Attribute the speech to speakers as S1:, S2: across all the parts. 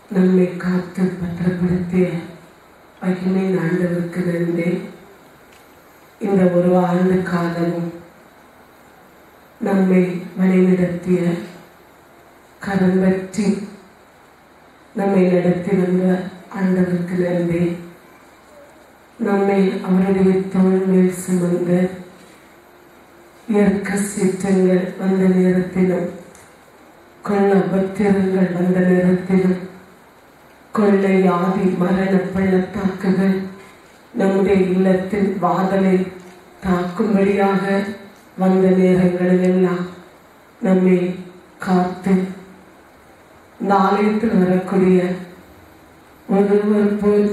S1: நம்மை காத்து பத்திரப்படுத்திய மகிமை ஆண்டவருக்கு நன்றி இந்த ஒரு ஆண்டு காலமும் நம்மை வழிநடத்திய கரம் பற்றி நம்மை நடத்தி வந்த ஆண்டவருக்கு நன்றி நம்மை அவருடைய தோல் மேல் சுமந்து இயற்க சீற்றங்கள் வந்த நேரத்திலும் கொள்ள பத்திரங்கள் வந்த நேரத்திலும் கொள்ளை ஆதி மரண பள்ளத்தாக்குகள் நம்முடைய இல்லத்தின் வாதலை தாக்கும்படியாக வந்த நேரங்களிலெல்லாம் நம்மை காத்து இந்த ஆலயத்தில் வரக்கூடிய ஒருவர் போல்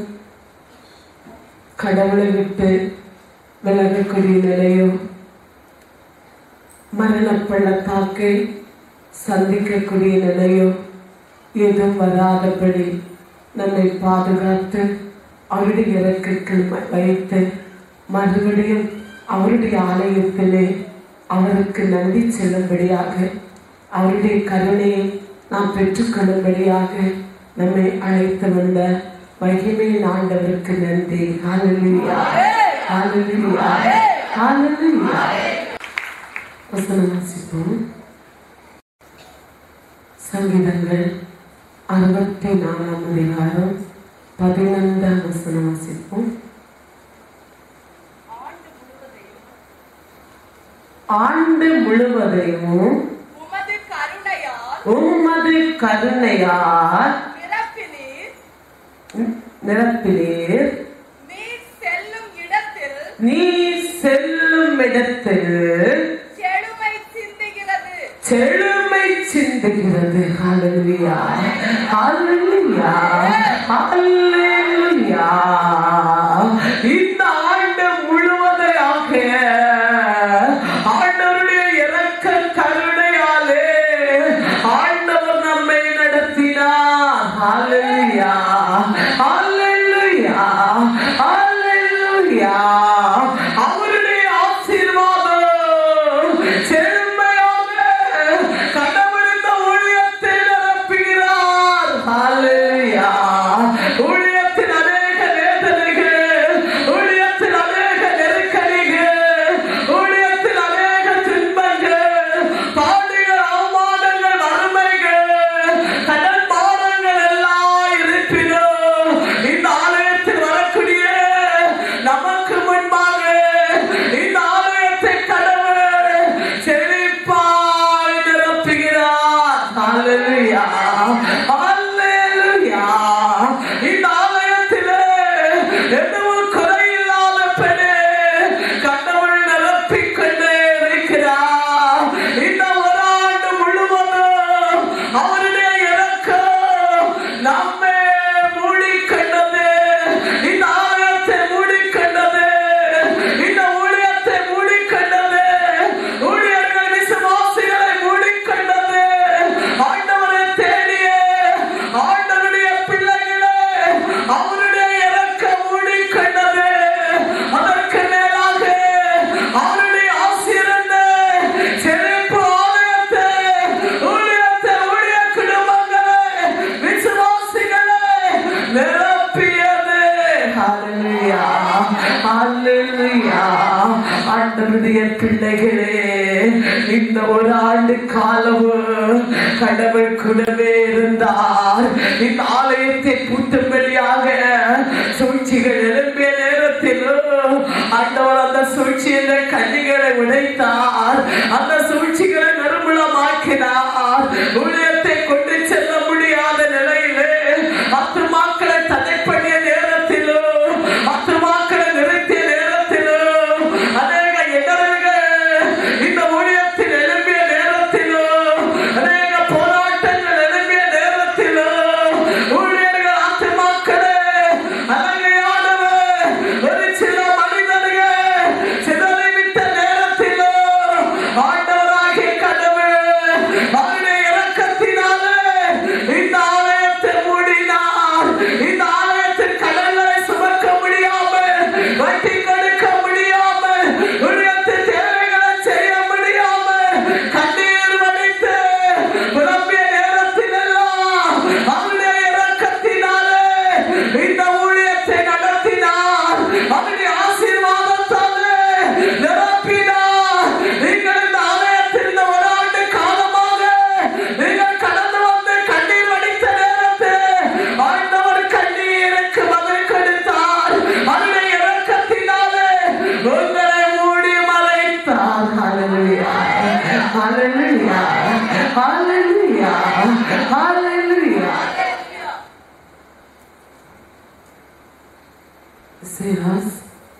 S1: கடவுளை விட்டு விலகக்கூடிய நிலையோ மரண பள்ளத்தாக்கை சந்திக்கக்கூடிய நிலையோ எதுவும் வராதபடி நம்மை பாதுகாத்து அவருடைய இறக்கைக்கு வைத்து மறுபடியும் அவருடைய ஆலயத்திலே அவருக்கு நன்றி செல்லும்படியாக அவருடைய கருணையை நாம் பெற்றுக்கொள்ளும்படியாக நம்மை அழைத்து வந்த மகிமையின் ஆண்டவருக்கு நன்றி ஹalleluya ஹalleluya ஹalleluya வசனம் வாசிப்போம் சங்கீதங்கள் அறுபத்தி நாலாம் அதிகாரம் பதினைந்தாம் வசனம் வாசிப்போம் ஆண்டு முழுவதையும்
S2: உமது கருணையால்
S1: உமது கருணையால்
S2: நிரப்பினீர்
S1: நிரப்பினீர்
S2: நீர் செல்லும் இடத்தில்
S1: நீ செல்லும் இடத்தில்
S2: செழுமை சிந்துகிறது
S1: செழுமை சிந்துகிறது ஹalleluya ஹalleluya ஹalleluya இந்த ஆண்டு முழுவதையாக ஆண்டவருடைய இறக்க கருணையாலே ஆண்டவர் நம்மை நடத்தினார் ஹalleluya ஹalleluya ஹalleluya அவருடைய ஆசீர்வாதம் செழுமையாக கடவுள் இந்த ஊழியத்தை நிரப்புகிறார் ஹalleluya ஊழியத்தின் அநேக வேதனைகள் ஊழியத்தின் அநேக நெருக்கடிகள் ஊழியத்தின் அநேக துன்பங்கள் பாடுகள் அவமானங்கள் வறுமைகள் கடல் பாடங்கள் எல்லாம் இருப்பினும் இந்த ஆலயத்தில் வரக்கூடிய நமக்கு முன்பாக இந்த ஆலயத்தை கடவுள் செழிப்பாய் நிரப்புகிறார் ஹalleluya ஹalleluya இந்த ஆலயத்திலே எதுவும் குறையில்லாத பெண்ணே கடவுள் நிரப்பிக் கொண்டே இருக்கிறார் இந்த ஒரு ஆண்டு முழுவதும் அவருடைய இறக்கம் நம்மை மூடிக்கொண்டது இந்த ஆலயத்தை மூடிக்கொண்டது இந்த ஊழியத்தை மூடிக்கொண்டது ஊழியர்கள் விசுவாசிகளை மூடிக்கொண்டது ஆண்டவரை தேடிய ஆண்டவருடைய பிள்ளைகளே அவருடைய இறக்கம் மூடிக்கொண்டது அதற்கு மேலாக அவருடைய ஆசிரியர் செழிப்பு ஆலயத்தை ஊழியத்தை ஊழிய குடும்பங்களை விசுவாசிகளை நிரப்பியது ஹalleluya ஹalleluya ஆண்டவருடைய பிள்ளைகளே இந்த ஒரு ஆண்டு காலம் கடவுள் கூடவே இருந்தார் இந்த ஆலயத்தை பூட்டும்படியாக சூழ்ச்சிகள் எழும்பிய நேரத்திலும் ஆண்டவர் அந்த சூழ்ச்சியில கண்ணிகளை உடைத்தார் அந்த சூழ்ச்சிகளை நிர்மூலமாக்கினார் ஊழியத்தை கொண்டு செல்ல முடியாத நிலையிலே ஆத்துமாக்களை தடைப்படிய நேரத்திலும் ஆத்துமாக்களை நிறுத்திய நேரத்திலும் அநேக இடர்கள் இந்த ஊழியத்தில் எழும்பிய நேரத்திலும் அநேக போராட்டங்கள் எழும்பிய நேரத்திலும் இசையாஸ்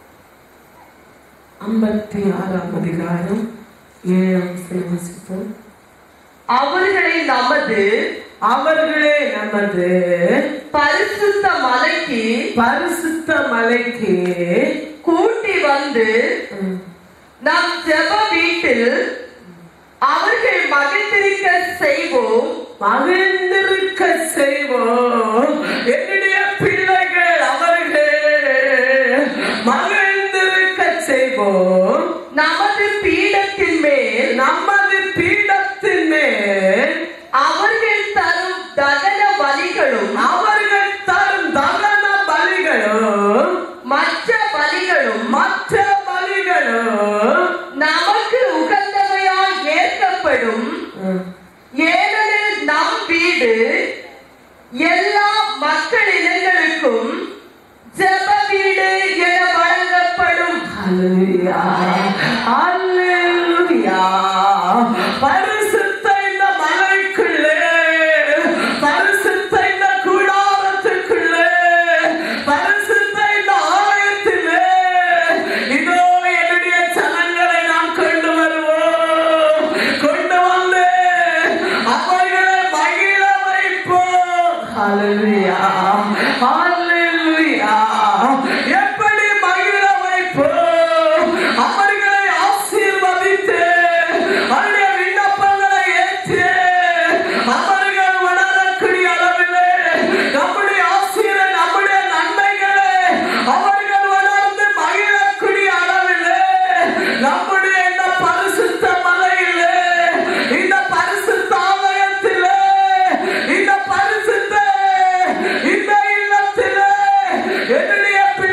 S1: ஐம்பத்தி ஆறாம் அதிகாரம் ஏழாம் சிலவசிப்போம்
S2: அவர்களை நமது
S1: அவர்களே நமது
S2: பரிசுத்த மலைக்கு
S1: பரிசுத்த மலைக்கு
S2: கூட்டி வந்து
S1: ம்,
S2: நம் ஜெப வீட்டில் அவர்கள் மகிழ்ந்திருக்க செய்வோம்
S1: மகிழ்ந்திருக்க செய்வோம் என்னுடைய பிள்ளைகள் அவர்கள் மகிழ்ந்திருக்க செய்வோம்
S2: நமது பீடத்தின் மேல்
S1: நமது பீடத்தின் மேல்
S2: அவர்கள் தரும் தகன பலிகளும்
S1: அவர்கள் தரும் தகன பலிகளும்
S2: மற்ற பலிகளும்
S1: மற்ற பலிகளும்
S2: நமக்கு உகந்தவையாய் ஏற்கப்படும்
S1: ம்,
S2: ஏனெனில் நம் வீடு எல்லா மக்களினங்களுக்கும் ஜெப வீடு என வழங்கப்படும்
S1: ஹalleluya ஹalleluya பரிசுத்த இந்த மலைக்குள்ளே பரிசுத்த இந்த கூடாரத்துக்குள்ளே பரிசுத்த இந்த ஆலயத்திலே இதோ என்னுடைய ஜனங்களை நாம் கொண்டு வருவோம் கொண்டு வந்து அவர்களை மகிழ வைப்போம் ஹalleluya ஹalleluya எப்படி மகிழ வைப்போம் அவர்களை ஆசீர்வதித்து அவருடைய விண்ணப்பங்களை ஏற்று அவர்கள் உணரக்கூடிய அளவிலே நம்முடைய ஆசிரியர் நம்முடைய நன்மைகளை அவர்கள் உணர்ந்து மகிழக்கூடிய அளவிலே நம்முடைய இந்த பரிசுத்த மலையிலே இந்த பரிசுத்த ஆலயத்திலே இந்த பரிசுத்த இந்த இல்லத்திலே என்னுடைய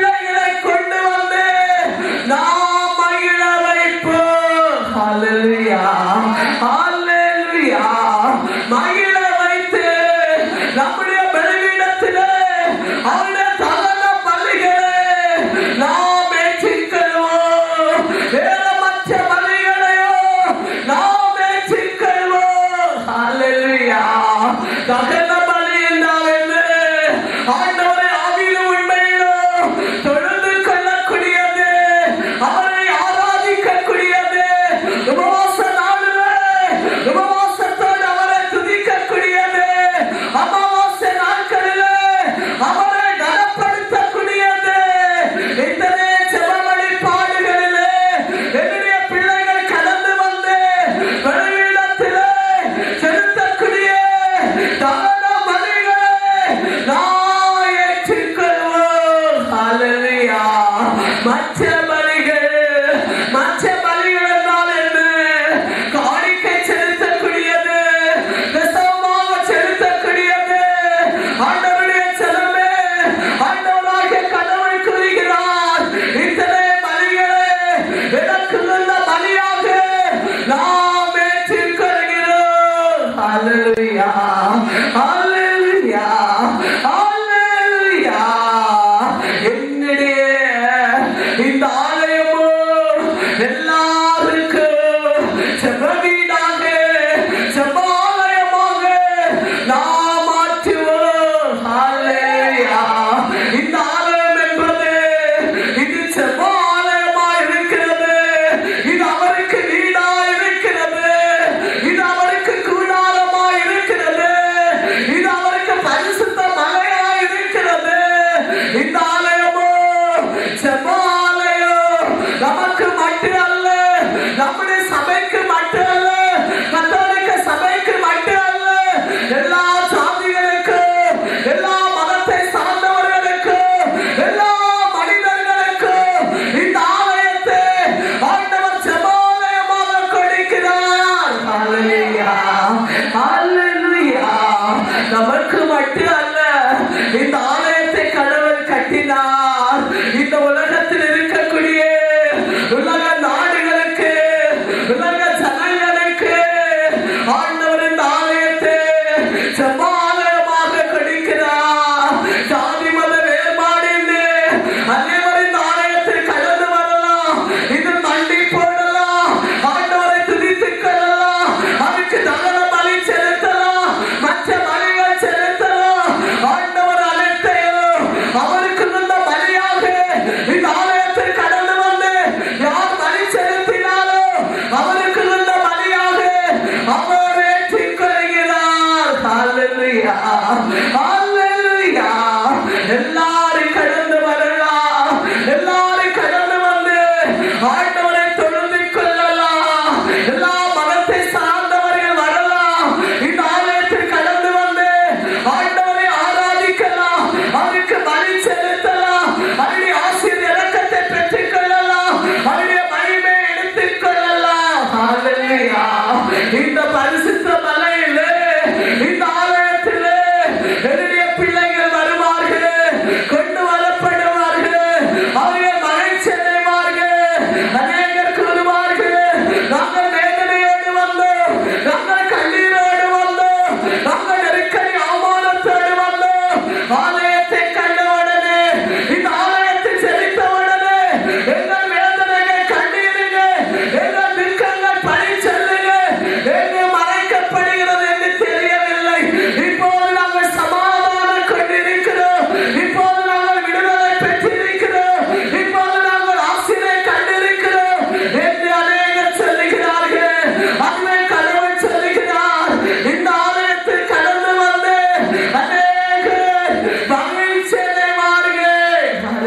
S1: ஹalleluya எல்லாரும் கடந்து வரலாம் எல்லாரும் கடந்து வந்து ஆண்டவரை தொழுது கொள்ளலாம் எல்லா மதத்தை சார்ந்தவர்கள் வரலாம் இந்த ஆலயத்தில் கடந்து வந்து ஆண்டவரை ஆராதிக்கலாம் அவருக்கு பலி செலுத்தலாம் அவருடைய ஆசிரியர் இறக்கத்தை பெற்றுக் கொள்ளலாம் அவருடைய மகிமை எடுத்துக் கொள்ளலாம் ஹalleluya இந்த பரிசுத்த மலையிலே இந்த ஆலயத்திலே என்னுடைய பிள்ளைகள் வருவார்கள் கொண்டு வரப்படுவார்கள் அவர்கள் மகிழ்ச்சி அடைவார்கள் அநேகர் கூறுவார்கள் நாங்கள் வேதனையோடு வந்தோம் நாங்கள் கண்ணீரோடு வந்தோம் நாங்கள் நெருக்கடி அவமானத்தோடு வந்தோம் ஆலயத்தை கண்ட உடனே இந்த ஆலயத்தில் செழித்த உடனே எங்கள் வேதனைகள் கண்ணீருங்க எங்கள் துக்கங்கள் பழி செல்லுங்க எங்கு மறைக்கப்படுகிறது என்று தெரியவில்லை இப்போது நாங்கள் சமாதானம் கொண்டிருக்கிறோம் இப்போது நாங்கள் விடுதலை பெற்றிருக்கிறோம் இப்போது நாங்கள் ஆசிரியை கண்டிருக்கிறோம் என்று அநேகர் சொல்லுகிறார்கள் அன்னை கடவுள் சொல்லுகிறார் இந்த ஆலயத்தில் கடந்து வந்து அநேகர் மகிழ்ச்சி அடைவார்கள்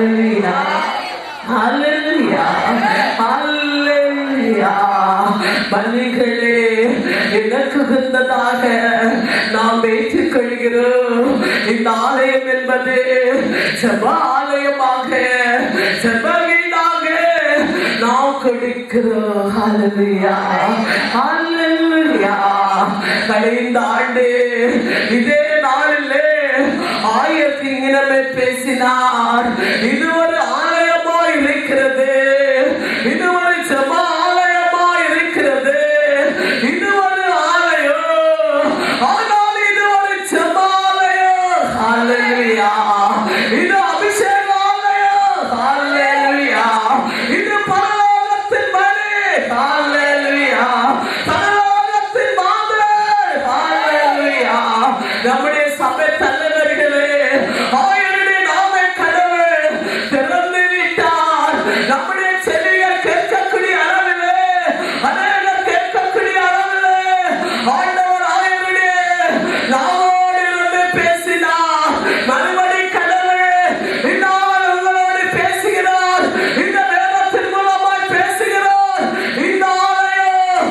S1: ஹalleluya ஹalleluya பலிகளே எனக்கு உகந்ததாக நாம் ஏற்றுக்கொள்கிறோம் இந்த ஆலயம் என்பது ஜப ஆலயமாக ஜப வீடாக நாம் கொடுக்கிறோம் ஹalleluya ஹalleluya கடைந்த ஆண்டு இதே நாளிலே ஆயிரத்தி இனமே பேசினார் இது ஒரு ஆலயமா இருக்கிறது இது ஒரு ஜப ஆலயமா இருக்கிறது இது ஒரு ஆலயம் ஆனால் இது ஒரு ஜப ஆலயம் ஹalleluya இது அபிஷேக ஆலயம் ஹalleluya இது பரலோகத்தின் வழி ஹalleluya பரலோகத்தின் மாதிரி ஹalleluya நம்முடைய சபை தலைவர்களே ஆயருடைய நாம கடவுள் திறந்து விட்டார் நம்முடைய செவிகள் கேட்கக்கூடிய அளவிலே அநேகர் கேட்கக்கூடிய அளவிலே ஆண்டவர் ஆயருடைய நாமோடு இருந்து பேசினார் மறுபடி கடவுள் இந்நாள் உங்களோடு பேசுகிறார் இந்த வேதத்தின் மூலமாய் பேசுகிறார் இந்த ஆலயம்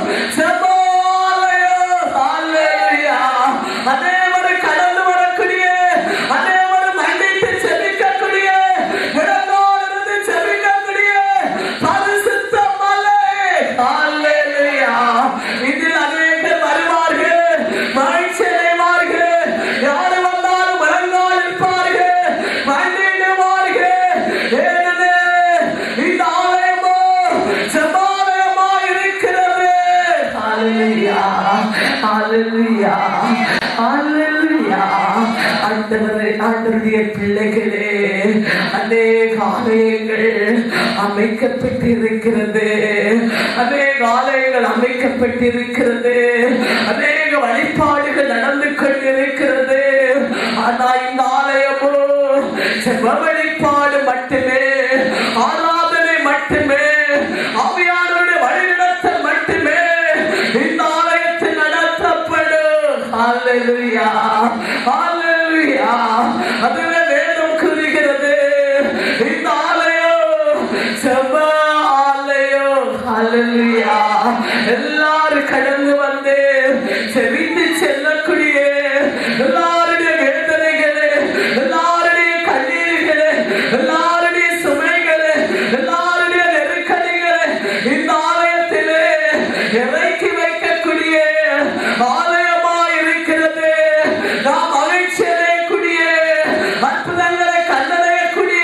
S1: செவ்வாலயம் ஹalleluya அனைவரும் கடந்து வரக்கூடிய அனைவரும் மன்னித்து செபிக்கக்கூடிய இடங்களோடு செபிக்கக்கூடிய பரிசுத்த மலை ஹalleluya இதில் அநேகர் வருவார்கள் மகிழ்ச்சி அடைவார்கள் யார் வந்தாலும் முழங்கால் இருப்பார்கள் மன்னிடுவார்கள் ஏனெனில் இந்த ஆலயமோ செவ்வாலயமா இருக்கிறது ஹalleluya ஹalleluya ஹalleluya ஆண்டவரே ஆண்டவருடைய பிள்ளைகளே அநேக ஆலயங்கள் அமைக்கப்பட்டிருக்கிறது அநேக ஆலயங்கள் அமைக்கப்பட்டிருக்கிறது அநேக வழிபாடுகள் நடந்து கொண்டிருக்கிறது ஆனா இந்த ஆலயமோ செவ்வ வழிபாடு மட்டுமே ஆராதனை மட்டுமே ஆவியானவருடைய வழிநடத்தல் மட்டுமே இந்த ஆலயத்தில் நடத்தப்படும் ஹalleluya ஹalleluya அதுவே வேதம் கூறுகிறது இந்த ஆலயம் செவ்வ ஆலயம் ஹalleluya எல்லாரும் கடந்து வந்து செவித்து செல்லக்கூடிய எல்லாருடைய வேதனைகளே எல்லாருடைய கண்ணீர்களே எல்லாருடைய சுமைகளே எல்லாருடைய நெருக்கடிகளே இந்த ஆலயத்திலே இறக்கி வைக்கக்கூடிய ஆலயமா இருக்கிறது நாம் மகிழ்ச்சி அடையக்கூடிய அற்புதங்களை கண்டடையக்கூடிய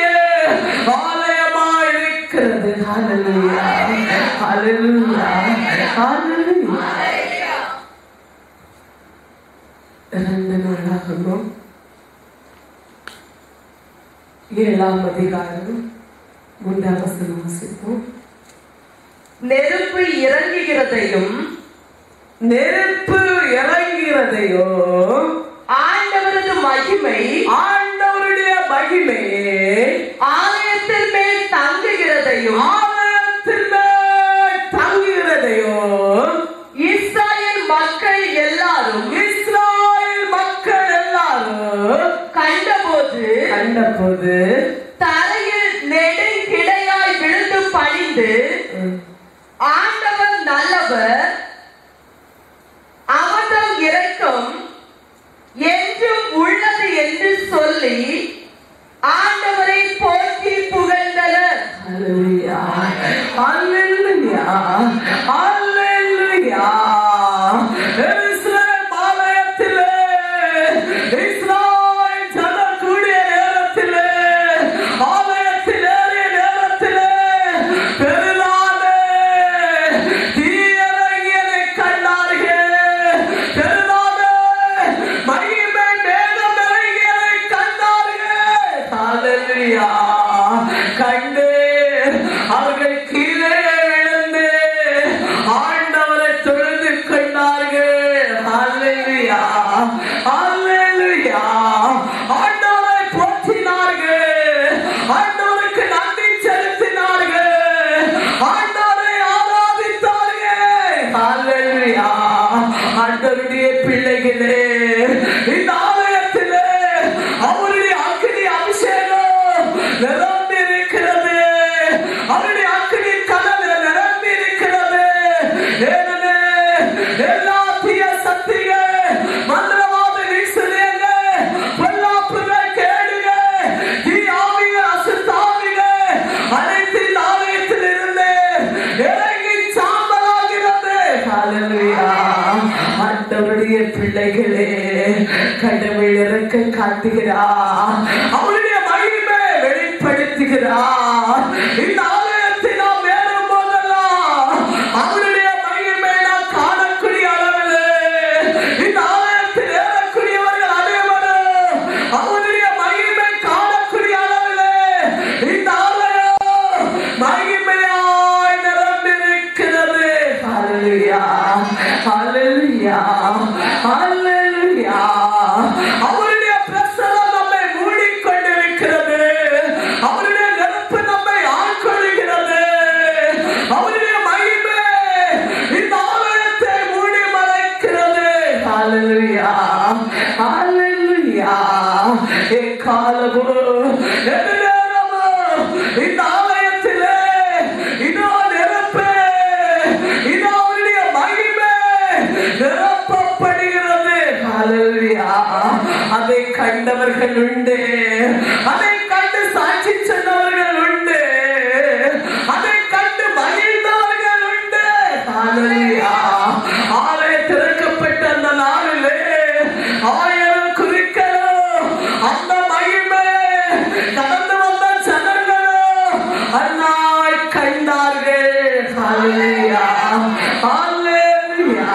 S1: ஆலயமா இருக்கிறது ஹalleluya ஹalleluya ஹalleluya இரண்டு நாளாகணும் ஏழாம் அதிகாரம் மூன்றாம் வசனம் வாசிப்போம்
S2: நெருப்பு இறங்குகிறதையும்
S1: நெருப்பு இறங்கிறதையோ
S2: ஆண்டவரது மகிமை
S1: ஆண்டவருடைய மகிமை
S2: ஆலயத்தின் மேல் தங்குகிறதையும்
S1: ஆலயத்தின் மேல் தங்குகிறதையோ
S2: இஸ்ராயேல் மக்கள் எல்லாரும்
S1: இஸ்ராயேல் மக்கள் எல்லாரும் கண்டபோது
S2: தரையில் நெடுங்கிடையாய் விழுந்து பணிந்து ஆண்டவர் நல்லவர் அவதம் இறக்கம் என்றும் உள்ளது என்று சொல்லி ஆண்டவரை போற்றி புகழ்ந்தனர்
S1: Hallelujah. Hallelujah. Hallelujah. இஸ்ரவேல் பாளையத்திலே, இஸ்ராயேல் ஜனம் கூடிய நேரத்திலே, ஆலயத்தில் ஏறிய நேரத்திலே, பெரிதான தீயிறங்கியதை கண்டார்கள். பெரிதான மகிமை மேகம் இறங்கியதை கண்டார்கள். Hallelujah. கண்டு அவர்கள் கீழே விழுந்து ஆண்டவரை தொழுது கொண்டார்கள் Hallelujah. Hallelujah. ஆண்டவரை போற்றினார்கள் ஆண்டவருக்கு நன்றி செலுத்தினார்கள் ஆண்டவரை ஆராதித்தார்கள் Hallelujah. ஆண்டவருடைய பிள்ளைகளே இந்த ஆலயத்திலே அவருடைய அக்கினி அபிஷேகம் நிரம்பி இருக்கிறது அவருடைய அக்கினி கடல் நிரம்பி இருக்கிறது ஏனெனே எல்லா தீய சக்திகள் மந்திரவாத வீசுதேங்க பொல்லாப்புகள் கேடுக தீ ஆவிகள் அசுத்தாவிகள் அனைத்து இந்த ஆலயத்தில் இருந்து இறங்கி சாம்பலாகிறது Hallelujah. ஆண்டவருடைய பிள்ளைகளே கடவுள் இறக்க காட்டுகிறார் அவருடைய மகிமை வெளிப்படுத்துகிறார் இந்த ஆலயத்தை நாம் ஏறும் போதெல்லாம் அவருடைய மகிமை நாம் காணக்கூடிய அளவில் இந்த ஆலயத்தில் ஏறக்கூடியவர்கள் அனைவரும் அவருடைய மகிமை காணக்கூடிய அளவில் இந்த ஆலயம் மகிமையாய் நிரம்பியிருக்கிறது Hallelujah. Hallelujah. Hallelujah. அவருடைய பிரசனம் நம்மை மூடிக்கொண்டிருக்கிறது அவருடைய நெருப்பு நம்மை ஆட்கொள்கிறது அவருடைய மகிமை இந்த ஆலயத்தை மூடி மறைக்கிறது Hallelujah. Hallelujah. எக்காலமும் எந்நேரமும் இந்த ஆலயத்திலே இதோ நெருப்பு இதோ அவருடைய மகிமை நிரப்பப்படுகிறது Hallelujah. அதை கண்டவர்கள் உண்டு அதை கண்டு சாட்சி சொன்னவர்கள் உண்டு அதை கண்டு மகிழ்ந்தவர்கள் உண்டு Hallelujah. ஆலயம் திறக்கப்பட்ட அந்த நாளிலே ஆயிரம் குறிக்களும் அந்த மகிமை கடந்து வந்த ஜனங்களும் அந்நாள் கண்டார்கள் Hallelujah. Hallelujah.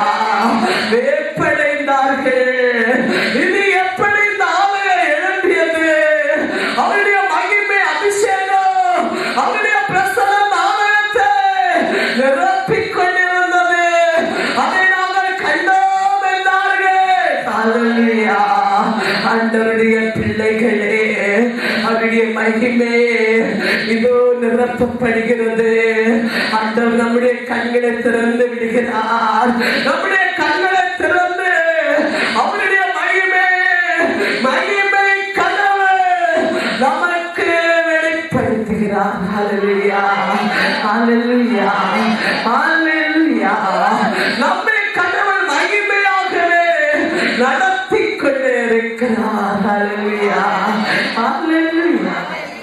S1: வேப்படைந்தார்கள் இது எப்படி இந்த ஆலயம் எழுப்பியது அவருடைய மகிமை அபிஷேகம் அவருடைய பிரசனம் ஆலயத்தை நிரப்பிக் கொண்டிருந்தது அதை நாங்கள் கண்டோம் என்றார்கள் Hallelujah. ஆண்டவருடைய பிள்ளைகளே அவருடைய மகிமே இதோ நிரப்பப்படுகிறது ஆண்டவர் நம்முடைய கண்களை திறந்து விடுகிறார் நம்முடைய கண்களை திறந்து அவருடைய மகிமே மகிமை கனவு நமக்கு வெளிப்படுத்துகிறார் Hallelujah. Hallelujah. Hallelujah. நம்மை கடவுள் மகிமையாகவே நடத்தி கொண்டே இருக்கிறார் Hallelujah. Hallelujah.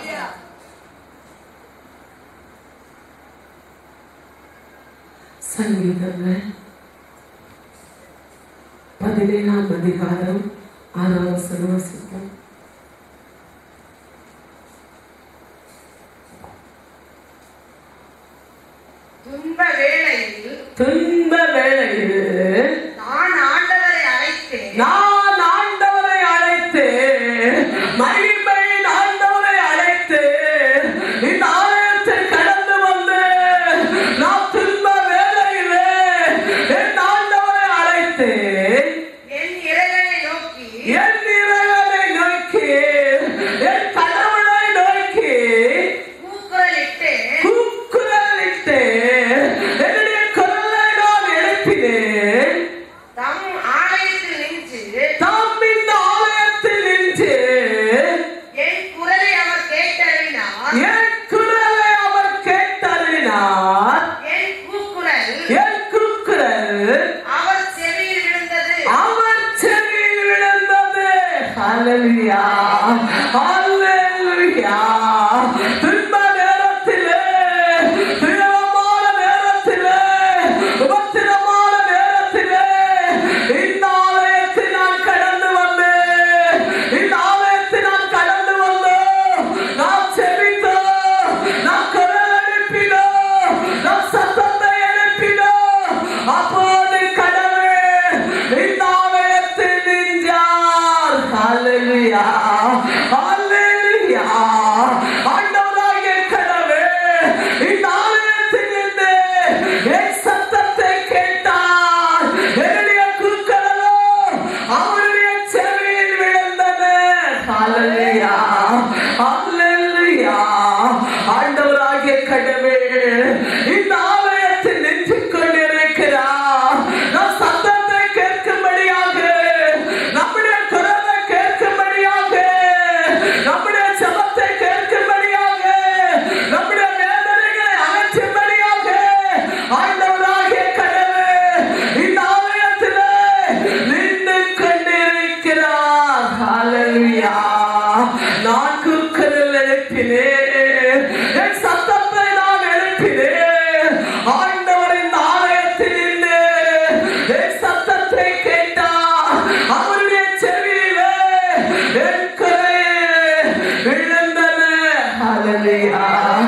S1: சங்கீதங்கள் பதினேழாம் அதிகாரம் ஆறாம் வசனம் வாசிப்போம்
S2: துன்ப வேளையில்
S1: துன்ப வேளையில்
S2: நான் ஆண்டவரை அழைத்தேன்
S1: நான் ஆண்டவரை அழைத்து மகிமையின் ஆண்டவரை அழைத்து இந்த ஆலயத்தில் கடந்து வந்து நான் துன்ப வேளையிலே என் ஆண்டவரை அழைத்து
S2: என் இறைவனை நோக்கி
S1: என் இறைவனை நோக்கி என் கடவுளை நோக்கி
S2: கூக்குரலிட்டு
S1: கூக்குரலிட்டு என்னுடைய குரலை நான் எழுப்பினேன்
S2: தம் ஆலயத்தில் நின்று
S1: தாம் இந்த ஆலயத்தில் நின்று ஹalleluya துன்ப நேரத்திலே துயரமான நேரத்திலே உபத்திரமான நேரத்திலே இந்த ஆலயத்தில் நான் கடந்து வந்தேன் இந்த ஆலயத்தில் நான் கடந்து வந்தோம் நான் செபித்தோம் நான் குரல் எழுப்பினோம் நான் சத்தத்தை எழுப்பினோம் அப்போது கடவுள் இந்த ஆலயத்தில் நின்றார் ஹalleluya ஹalleluya ஆண்டவராகிய கடவுள் இந்த ஆலயத்தில் நின்று என் சத்தத்தை கேட்டார் என்னுடைய கூக்களோ அவருடைய செவியில் விழுந்தன ஹalleluya ஹalleluya ஆண்டவராகிய கடவுள் இந்த ஆலயத்தில் நின்று கொண்டிருக்கிறார் நம் சத்தத்தை கேட்கும்படியாக நம்முடைய குரலை கேட்கும்படியாக நம்முடைய சபத்தை கேட்கும்படியாக நம்முடைய வேதனைகளை அகற்றும்படியாக ஆண்டவராகிய கடவுள் இந்த ஆலயத்திலே நின்று கொண்டிருக்கிறார் ஹalleluya நான் கூக்குரல் எழுப்பினேன் என் சத்தத்தை நான் எழுப்பினேன் ஆண்டவர் இந்த ஆலயத்தில் நின்று என் சத்தத்தை கேட்டார் அவருடைய செவியிலே என் குரல் விழுந்தன ஹalleluya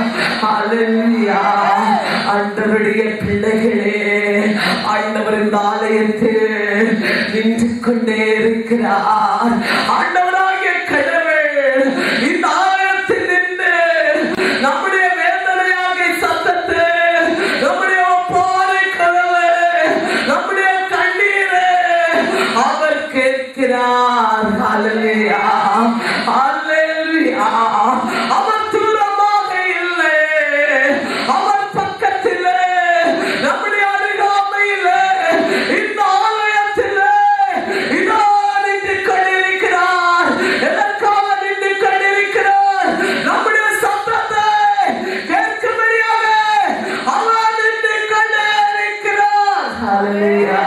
S1: ஹalleluya ஆண்டவருடைய பிள்ளைகளே ஆண்டவர் இந்த ஆலயத்தில் நின்று கொண்டே இருக்கிறார் ஆண்டவராகிய கடவுள் இந்த ஆலயத்தில் நின்று நம்முடைய வேதனையாக சத்தத்தை நம்முடைய ஒப்பாறை கதவை நம்முடைய கண்ணீரை அவர் கேட்கிறார் ஹalleluya ஹalleluya அவர் தூரமாக இல்லை அவர் பக்கத்திலே நம்முடைய அருகாமையிலே இந்த ஆலயத்திலே இதோ நின்று கொண்டிருக்கிறார் எதற்காக நின்று கொண்டிருக்கிறார் நம்முடைய சத்தத்தை கேட்கும்படியாக அவர் நின்று கொண்டிருக்கிறார் ஹalleluya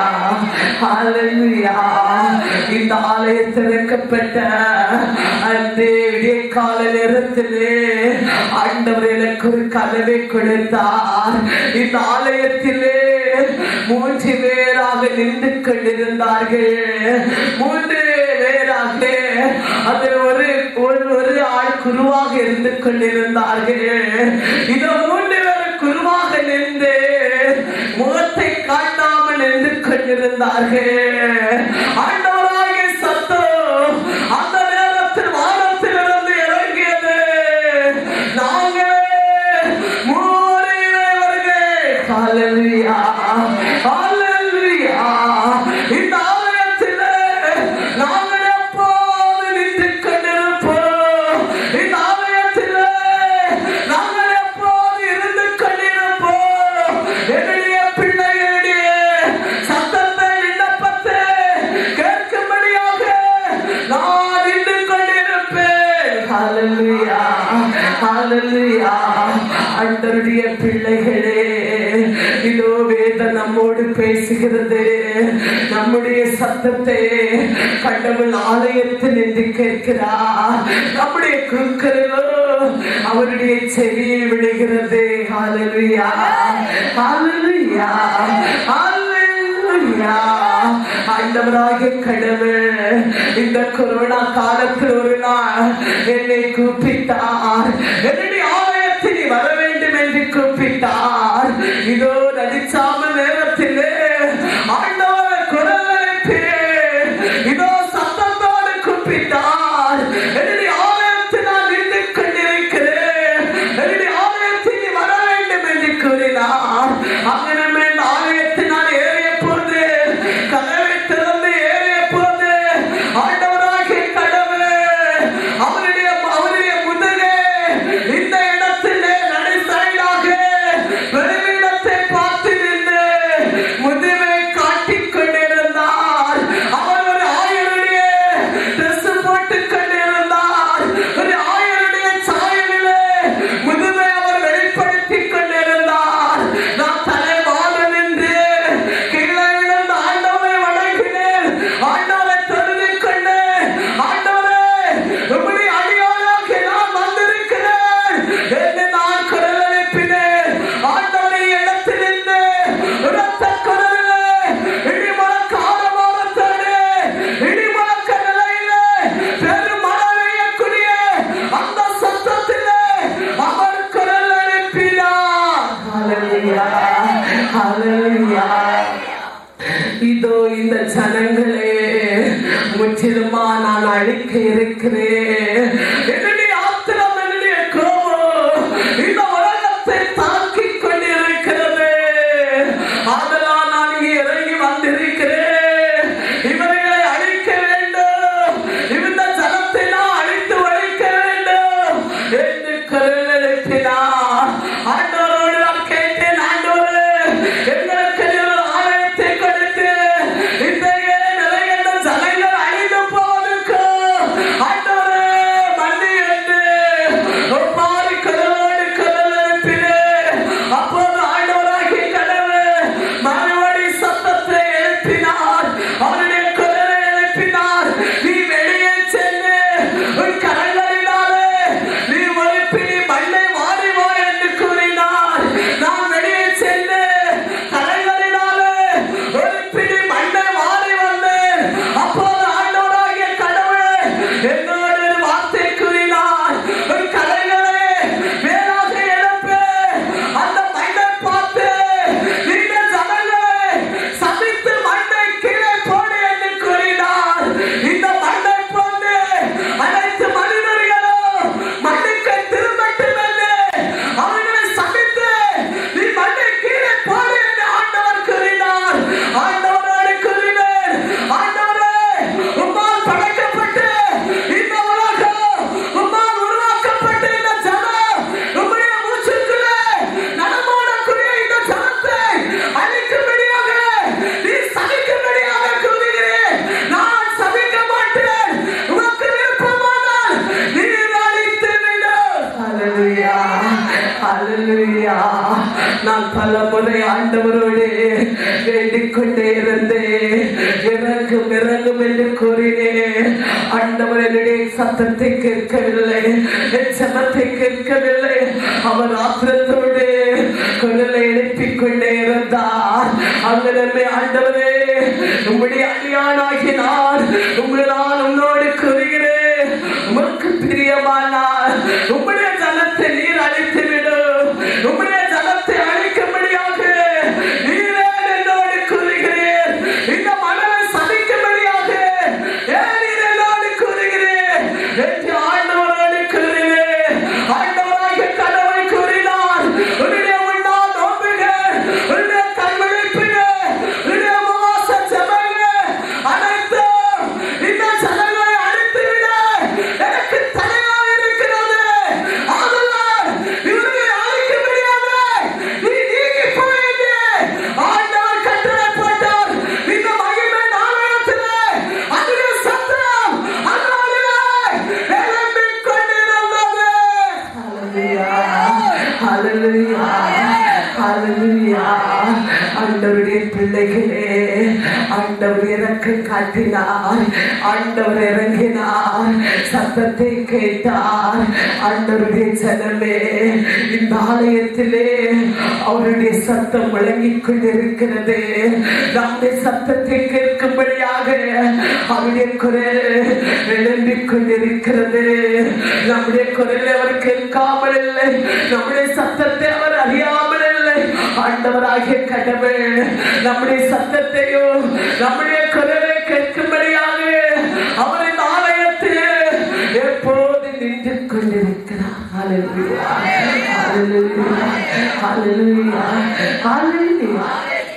S1: ஹalleluya இந்த ஆலயம் திறக்கப்பட்ட அந்த விடிய கால நேரத்திலே ஆண்டவர் எனக்கு ஒரு கதவை கொடுத்தார் இந்த ஆலயத்திலே மூன்று பேராக நின்று கொண்டிருந்தார்கள் மூன்று பேராக அதில் ஒரு ஒரு ஒரு ஆள் குருவாக இருந்து கொண்டிருந்தார்கள் இந்த மூன்று பேர் குருவாக நின்று முகத்தை காட்டாமல் நின்று கொண்டிருந்தார்கள் ஆண்டவராகிய சத்தம் அந்த நேரத்தில் வானத்திலிருந்து இறங்கியது நாங்கள் மூணு இறைவர்கள் ஹalleluya ஹalleluya இந்த ஆலயத்திலே நாங்கள் எப்போது நின்று கொண்டிருப்போம் இந்த ஆலயத்திலே நாங்கள் எப்போது இருந்து கொண்டிருப்போம் என்னுடைய பிள்ளைகளுடைய சத்தத்தை விண்ணப்பத்தை கேட்கும்படியாக நான் நின்று கொண்டிருப்பேன் ஹalleluya ஹalleluya ஆண்டவருடைய பிள்ளைகளே இதோ வேத நம்மோடு பேசுகிறது நம்முடைய சத்தத்தை கடவுள் ஆலயத்தில் நின்று கேட்கிறார் நம்முடைய குறுக்கரோ அவருடைய செவியில் விழுகிறது ஹalleluya ஹalleluya ஹalleluya ஆண்டவராகிய கடவுள் இந்த கொரோனா காலத்தில் ஒரு நாள் என்னை கூப்பிட்டார் என்னுடைய ஆலயத்தில் நீ வர வேண்டும் என்று கூப்பிட்டார் இதோ நடிச்சாம நேரத்திலே ஆண்டவர் குரல் எழுப்பி இதோ சத்தத்தோடு கூப்பிட்டார் என்னுடைய ஆலயத்தில் நான் நின்று கொண்டிருக்கிறேன் என்னுடைய ஆலயத்தில் நீ வர வேண்டும் என்று கூறினார் അങ്ങനെ இந்த ஆலயத்தில் நான் ஏறிய போது கதவை திறந்து ஏறிய போது ஆண்டவராகிய கடவுள் அவருடைய அவருடைய முதுகே இந்த இடத்திலே நடை சைடாக வெளியிடத்தை பார்த்து நின்று முதுமை காட்டிக் கொண்டிருந்தார் அவர் ஒரு ஆயருடைய ட்ரெஸ் போட்டுக் கொண்டிருந்தார் வந்திருக்கிறேன் என்னுடைய ஆத்திரம் என்னுடைய கோபம் இந்த உலகத்தை தாக்கிக் கொண்டிருக்கிறது ஆதலால் நான் இங்கே இறங்கி வந்திருக்கிறேன் இவர்களை அழிக்க வேண்டும் இந்த ஜனத்தை நான் அழித்து ஒழிக்க வேண்டும் என்று குரல் எழுப்பினார் ஆண்டவரோடு நான் கேட்டேன் ஆண்டவரே எங்களுக்கு நீர் ஒரு ஆலயத்தை கொடுத்து இத்தகைய நிலையில் ஜனங்கள் அழிந்து போவதற்கு ஆண்டவரே மன்னி என்று ஒப்பாரி குரலோடு குரல் எழுப்பினேன் அப்போது ஆண்டவராகிய கடவுள் மறுபடி சத்தத்தை எழுப்பினார் அவருடைய குரலை எழுப்பினார் நீ வெளியே சென்று உன் கரங்களினாலே நீ ஒழுப்பினி மண்ணை மாறிவா என்று கூறினார் நான் வெளியே சென்று கரங்களினாலே ஒழுப்பினி மண்ணை மாறி வந்தேன் அப்போது ஆண்டவராகிய கடவுள் என்னோடு ஒரு வார்த்தை கூறினார் உன் கரங்களை மேலாக எழுப்பு அந்த மண்ணை பார்த்து நீங்கள் ஜனங்களை சபித்து மண்ணை கீழே போடு என்று கூறினார் இந்த மண்ணை போட்டு அனைத்து மனிதர்களும் மண்ணுக்கு திரும்பட்டும் என்று அவர்களை சபித்து நீ மண்ணை கீழே போடு என்று ஆண்டவர் கூறினார் ஆண்டவரோடு கூறினேன் ஆண்டவரே உம்மால் படைக்கப்பட்டு இந்த உலகம் உம்மால் உருவாக்கப்பட்ட இந்த ஜனம் உம்முடைய மூச்சுக்குள்ளே நடமாடக்கூடிய இந்த ஜனத்தை அழிக்கும்படியாக நீ சபிக்கும்படியாக கூறுகிறேன் நான் சபிக்க மாட்டேன் உனக்கு விருப்பமானால் நீர் அழித்து விடு ஹalleluya ஹalleluya நான் பல முறை ஆண்டவரோடு வேண்டிக் கொண்டே இருந்தேன் இறங்கும் இறங்கும் என்று கூறினேன் ஆண்டவர் என்னுடைய சத்தத்தை கேட்கவில்லை என் சத்தத்தை கேட்கவில்லை அவர் ஆத்திரத்தோடு குரலை எழுப்பிக் கொண்டே இருந்தார் அங்கிருந்தே ஆண்டவரே உம்முடைய அடியானாகி நான் உங்களால் உன்னோடு கூறுகிறேன் உமக்கு பிரியமானால் உம்முடைய ஜனத்தை நீர் அழித்து விடு உம்முடைய ஜனத்தை அழிக்கும்படியாக நீரே என்னோடு கூறுகிறேன் இந்த மனதை சதிக்கும்படியாக ஏன் நீர் என்னோடு கூறுகிறேன் என்று ஆண்டவரோடு கூறுகிறேன் ஆண்டவராகிய கடவுள் கூறினார் உன்னுடைய உண்ணால் நோம்புகள் உன்னுடைய கண்விழிப்புகள் உன்னுடைய உபவாச ஜெபங்கள் அனைத்தும் இந்த ஜனங்களை அழித்து விட எனக்கு தடையாக இருக்கிறது ஆதலால் இவர்களை அழிக்க முடியாது நீ நீங்கி போயிடு ஆண்டவர் கட்டளை போட்டார் இந்த மகிமை நாளத்திலே அதுவே சத்தம் அதனாலே எழும்பிக் கொண்டிருந்தது ஹalleluya ஹalleluya ஆண்டவருடைய பிள்ளைகளே ஆண்டவர் இறக்க காட்டினார் ஆண்டவர் இறங்கினார் சத்தத்தை கேட்டார் ஆண்டவருடைய ஜனமே இந்த ஆலயத்திலே அவருடைய சத்தம் முழங்கிக் கொண்டிருக்கிறது நம்முடைய சத்தத்தை கேட்கும்படியாக அவருடைய குரல் எழும்பிக் கொண்டிருக்கிறது நம்முடைய குரலை அவர் கேட்காமல் இல்லை நம்முடைய சத்தத்தை அவர் அறியாமல் இல்லை ஆண்டவராகிய கடவுள் நம்முடைய சத்தத்தையும் நம்முடைய குரலை கேட்கும்படியாக அவர் இந்த ஆலயத்தில் எப்போது நின்று கொண்டிருக்கிறார் Hallelujah. Hallelujah. Hallelujah. Hallelujah.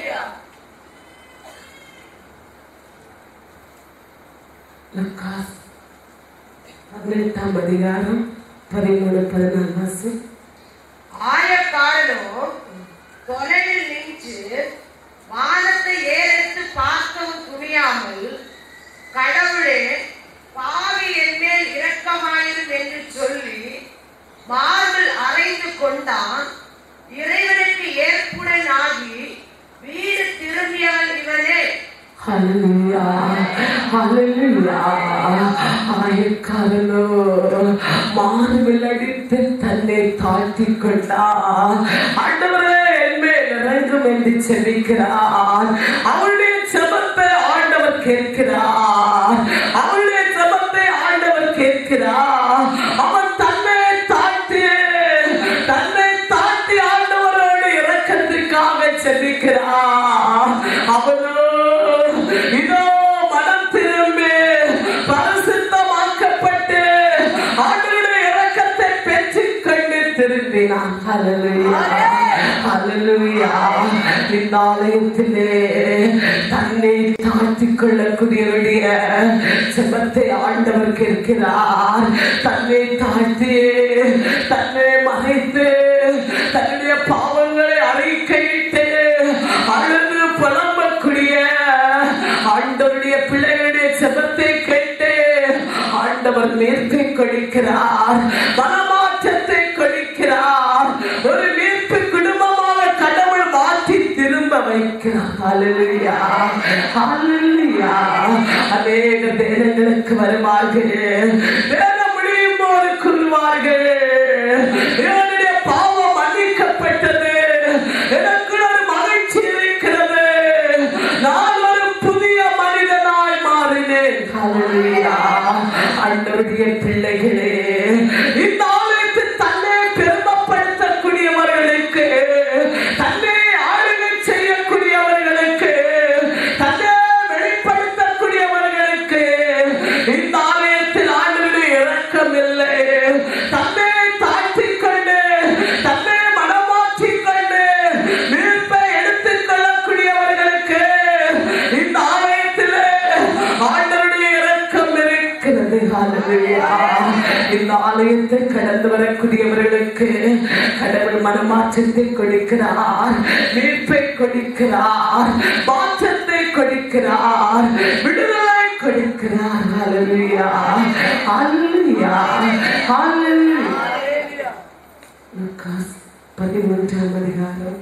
S1: Lucas பதினெட்டாம் அதிகாரம் பதிமூணு பதினாலு வாசி
S2: ஆயக்காரனோ தொலைவில் நின்று வானத்தை ஏறெடுத்து பார்க்கவும் துணியாமல் கடவுளே பாவி என் மேல் இரக்கமாயிரும் என்று சொல்லி மார்பில் அறைந்து கொண்டான் இறைவனுக்கு ஏற்புடன் ஆகி வீடு திரும்பியவன் இவனே
S1: ஹalleluya ஹalleluya ஆயக்காரனோ மார்பில் அடித்து தன்னை தாழ்த்தி கொண்டார் ஆண்டவரே என் மேல் இறங்கும் என்று செபிக்கிறார் அவருடைய செபத்தை ஆண்டவர் கேட்கிறார் அவருடைய செபத்தை ஆண்டவர் கேட்கிறார் அவன் தன்னை தாழ்த்தி தன்னை தாழ்த்தி ஆண்டவரோடு இரக்கத்திற்காக செபிக்கிறார் அவனோ இதோ மனம் திரும்பி பரிசுத்தமாக்கப்பட்டு விரும்பினான் ஹalleluya ஹalleluya இந்த ஆலயத்திலே தன்னை தாழ்த்திக் கொள்ளக்கூடியவருடைய செபத்தை ஆண்டவர் கேட்கிறார் தன்னை தாழ்த்தி தன்னை மறைத்து தன்னுடைய பாவங்களை அறிக்கையிட்டு அழுது புலம்பக்கூடிய ஆண்டவருடைய பிள்ளைகளுடைய செபத்தை கேட்டு ஆண்டவர் மீட்பை கொடுக்கிறார் மனமாற்றத்தை கொடுக்கிறார் ஒரு மீட்பு குடும்பமாக கடவுள் மாற்றி திரும்ப வைக்கிறார் ஹalleluya ஹalleluya அநேக தேனங்களுக்கு வருவார்கள் தேன முடியும் போது கூறுவார்கள் என்னுடைய பாவம் மன்னிக்கப்பட்டது எனக்கு ஒரு மகிழ்ச்சி இருக்கிறது நான் ஒரு புதிய மனிதனாய் மாறினேன் ஹalleluya ஆண்டவருடைய பிள்ளைகளே இந்த ஆலயத்தில் தன்னை பெருமைப்படுத்தக்கூடியவர்களுக்கு தன்னை ஆளுகை செய்யக்கூடியவர்களுக்கு தன்னை வெளிப்படுத்தக்கூடியவர்களுக்கு இந்த ஆலயத்தில் ஆண்டவருடைய இரக்கம் இல்லை தன்னை தாழ்த்திக் கொண்டு தன்னை மனமாற்றிக் கொண்டு மீட்பை எடுத்துக் கொள்ளக்கூடியவர்களுக்கு இந்த ஆலயத்தில் ஆண்டவருடைய இரக்கம் இருக்கிறது ஹalleluya இந்த ஆலயத்தை கடந்து வரக்கூடியவர்களுக்கு கடவுள் மனமாற்றத்தை கொடுக்கிறார் மீட்பை கொடுக்கிறார் மாற்றத்தை கொடுக்கிறார் விடுதலை கொடுக்கிறார் ஹalleluya ஹalleluya ஹalleluya லூகாஸ் பதிமூன்றாம் அதிகாரம்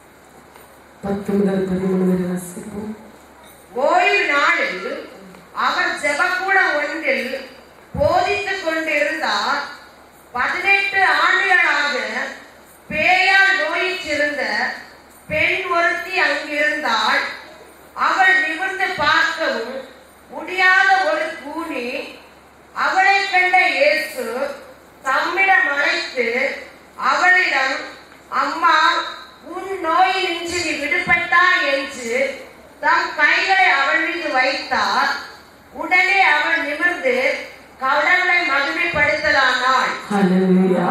S1: பத்து முதல் பதிமூணு வரை வாசிப்போம்
S2: ஓய்வு நாளில் அவர் ஜெபக்கூடம் ஒன்றில் போதித்துக் கொண்டிருந்தார் பதினெட்டு ஆண்டுகளாக பேயால் நோயிற்றிருந்த பெண் ஒருத்தி அங்கிருந்தாள் அவள் நிமிர்ந்து பார்க்கவும் முடியாத ஒரு கூனி அவளை கண்ட இயேசு தம்மிடம் அழைத்து அவளிடம் அம்மா உன் நோயினின்று நீ விடுபட்டாய் என்று தம் கைகளை அவள் மீது வைத்தார் உடனே அவள் நிமிர்ந்து கடவுளை மகிமைப்படுத்தலானாள்
S1: ஹalleluya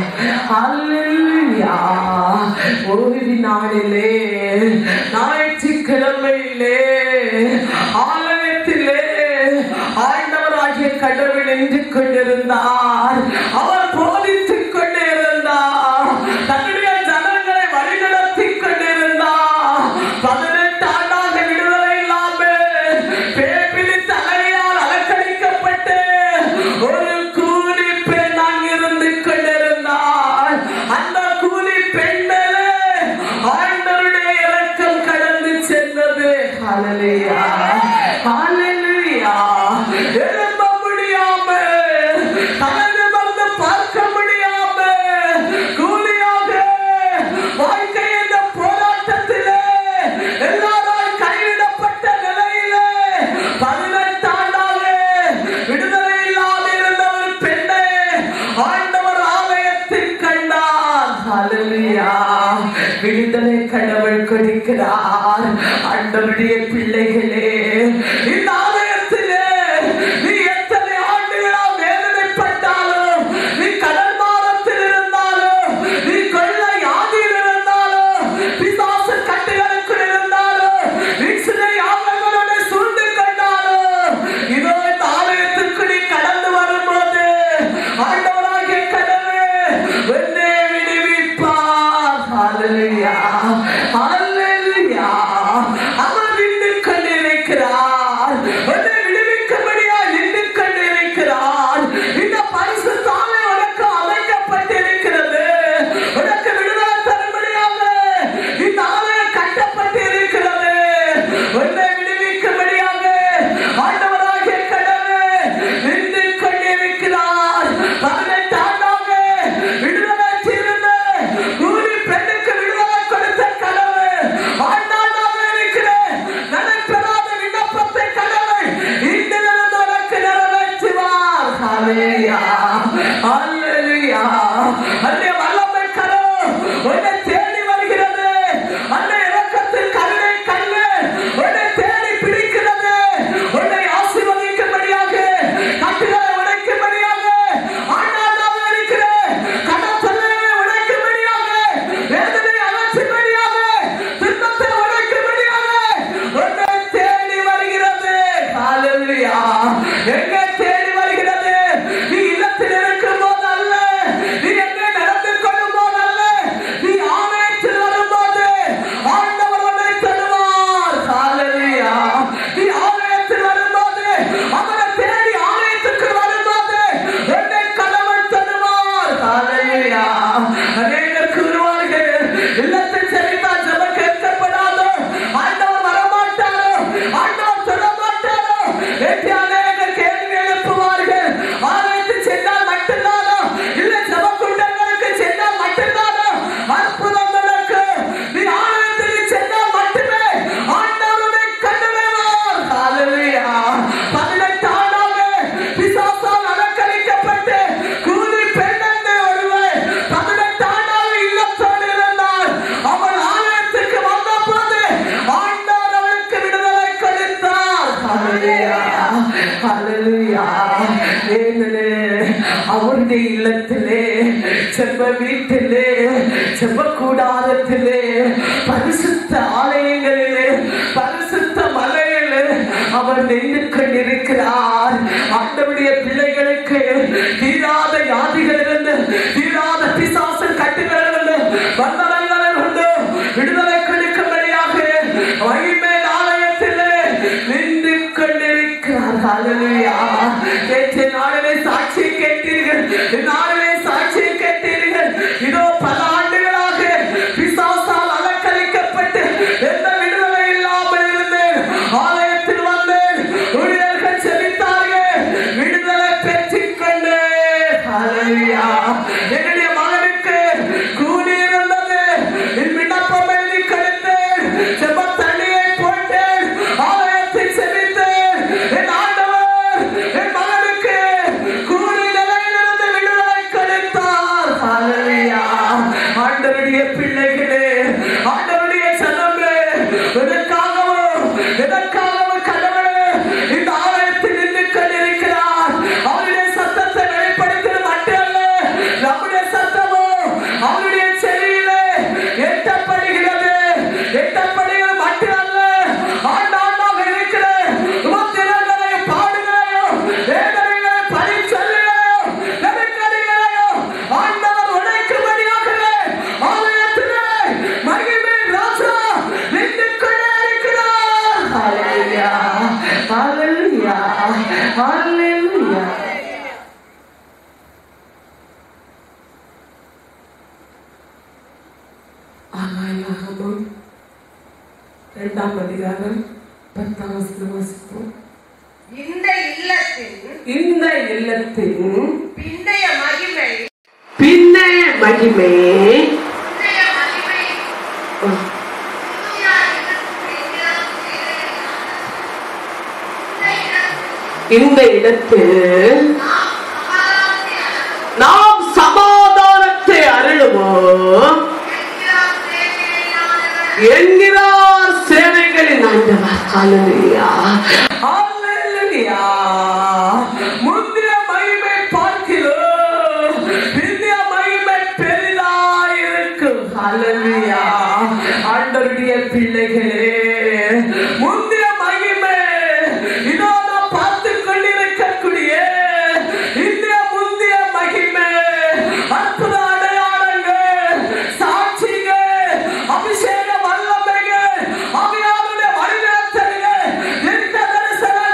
S1: ஹalleluya ஓய்வு நாளிலே ஞாயிற்றுக்கிழமையிலே ஆலயத்திலே ஆண்டவராகிய கடவுள் நின்று கொண்டிருந்தார் அவர் போதித்துக் கொண்டிருந்தார் தன்னுடைய ஜனங்களை வழிநடத்திக் கொண்டிருந்தார் பதினெட்டு ஆண்டாக விடுதலை இல்லாமல் பேப்பிலி தலையால் அலக்கழிக்கப்பட்டு ஒரு கூலி பெண் அங்கிருந்து கொண்டிருந்தார் அந்த கூலி பெண்களே ஆண்டவருடைய இரக்கம் கடந்து சென்றது ஹalleluya ஹalleluya எழும்ப முடியாம தனது வந்து பார்க்க முடியாம கூலியாக வாழ்க்கை என்ற போராட்டத்திலே எல்லாரால் கைவிடப்பட்ட நிலையிலே பதினெட்டு ஆண்டாக விடுதலை இல்லாத இருந்த ஒரு பெண்ணை ஆண்டவர் ஆலயத்தில் கண்டார் ஹalleluya விடுதலை கடவுள் கொடுக்கிறார் ஆண்டவருடைய பிள்ளைகளே இந்த ஆலயத்திலே நீ எத்தனை ஆண்டுகளா வேதனைப்பட்டாலும் நீ கடல் மாறத்தில் இருந்தாலும் நீ கொள்ளை யாதியில் இருந்தாலும் பிசாசு கட்டுகளுக்குள் இருந்தாலும் நீ சிலை ஆவங்களோட சூழ்ந்து கொண்டாலும் இதோ இந்த ஆலயத்திற்கு நீ கடந்து வரும்போது ஆண்டவராகிய கடவுள் உன்னை விடுவிப்பார் ஹalleluya ஹalleluya அவர் நின்று கொண்டிருக்கிறார் உன்னை விடுவிக்கும்படியாய் நின்று கொண்டிருக்கிறார் இந்த பரிசுத்த ஆலயம் உனக்கு அமைக்கப்பட்டிருக்கிறது உனக்கு விடுதலை தரும்படியாக இந்த ஆலயம் கட்டப்பட்டிருக்கிறது உன்னை விடுவிக்கும்படியாக ஆண்டவராகிய கடவுள் நின்று கொண்டிருக்கிறார் பதினெட்டு ஆண்டாக விடுதலை தீர்ந்த கூலி பெண்ணுக்கு விடுதலை கொடுத்த கடவுள் ஆண்டாண்டாக இருக்கிற நடைபெறாத விண்ணப்பத்தை கடவுள் இன்றிலிருந்து உனக்கு நிறைவேற்றுவார் ஹalleluya ஹalleluya அன்னை வல்லமை கரம் உன்னை தேடி வருகிறது அன்னை இரக்கத்தில் கருணை கண்ணு உன்னை தேடி பிடிக்கிறது உன்னை ஆசீர்வதிக்கும்படியாக கட்டுகளை உடைக்கும்படியாக ஆண்டாண்டாக இருக்கிற கடத்தலை அவருடைய இல்லத்திலே செவ்வ வீட்டிலே செவ்வ கூடாரத்திலே பரிசுத்த ஆலயங்களிலே பரிசுத்த மலையிலே அவர் நின்று கொண்டிருக்கிறார் ஆண்டவருடைய பிள்ளைகளுக்கு தீராத வியாதிகள் இருந்து தீராத பிசாசன் கட்டுகள் இருந்து வந்தவர்கள் இருந்து விடுதலை கொடுக்கும்படியாக மகிமை ஆலயத்திலே நின்று கொண்டிருக்கிறார் ஹalleluya நேற்று நாளிலே சாட்சி கேட்டீர்கள் நாளிலே சாட்சி கேட்டீர்கள் இதோ பல ஆண்டுகளாக பிசாசால் அலக்கழிக்கப்பட்டு எந்த விடுதலை இல்லாமல் இருந்தேன் ஆலயத்தில் வந்தேன் ஊழியர்கள் செபித்தார்கள் விடுதலை பெற்றுக் கொண்டேன் ஹalleluya என்னுடைய மகனுக்கு கூலி இருந்தது என் விண்ணப்பம் எழுதி கொடுத்தேன் செப தண்ணியை போட்டேன் ஆலயத்தில் செபித்தேன் என் ஆண்டவர் என் மகனுக்கு கூலி நிலையிலிருந்து விடுதலை கொடுத்தார் ஹalleluya ஆண்டவருடைய பிள்ளைகளே ஆண்டவருடைய சனமே எதற்காகவும் எதற்காகவும் கடவுளே இந்த ஆலயத்தில் நின்று கொண்டிருக்கிறார் அவருடைய சத்தத்தை வெளிப்படுத்துவது மட்டுமல்ல நம்முடைய சத்தமோ அவருடைய செவியிலே எட்டப்படுகிறது எட்டப்படுகிறது மட்டுமல்ல ஆண்டாண்டாக இருக்கிற உபத்திரங்களையும் பாடுகளையும் வேதனைகளையும் பழி சொல்லுகளையும் நெருக்கடிகளையும் ஆண்டவர் உழைக்கும்படியாகவே ஆலயத்திலே மகிமை ராஜா நின்று கொண்டே இருக்கிறார் ஹalleluya ஹalleluya ஹalleluya ஆகாயாகமும் இரண்டாம் அதிகாரம் பத்தாம் வசனம் வாசிப்போம்
S2: இந்த இல்லத்தின்
S1: இந்த இல்லத்தின்
S2: பிந்தைய மகிமை
S1: பின்னைய மகிமை
S2: பிந்தைய மகிமை
S1: இந்த இடத்தில் நாம் சமாதானத்தை அருளுவோம் என்கிறார் சேனைகளின் ஆண்டவர் ஹalleluya ஹalleluya முந்திய மகிமை பார்க்கிறோம் பிந்திய மகிமை பெரிதாயிருக்கும் ஹalleluya ஆண்டவருடைய பிள்ளைகளே முந்திய மகிமை இதோ நாம் பார்த்துக் கொண்டிருக்கக்கூடிய இந்த முந்திய மகிமை அற்புத அடையாளங்கள் சாட்சிகள் அபிஷேக வல்லமைகள் அவையாருடைய வழிநடத்தல்கள் தீர்க்க தரிசனங்கள்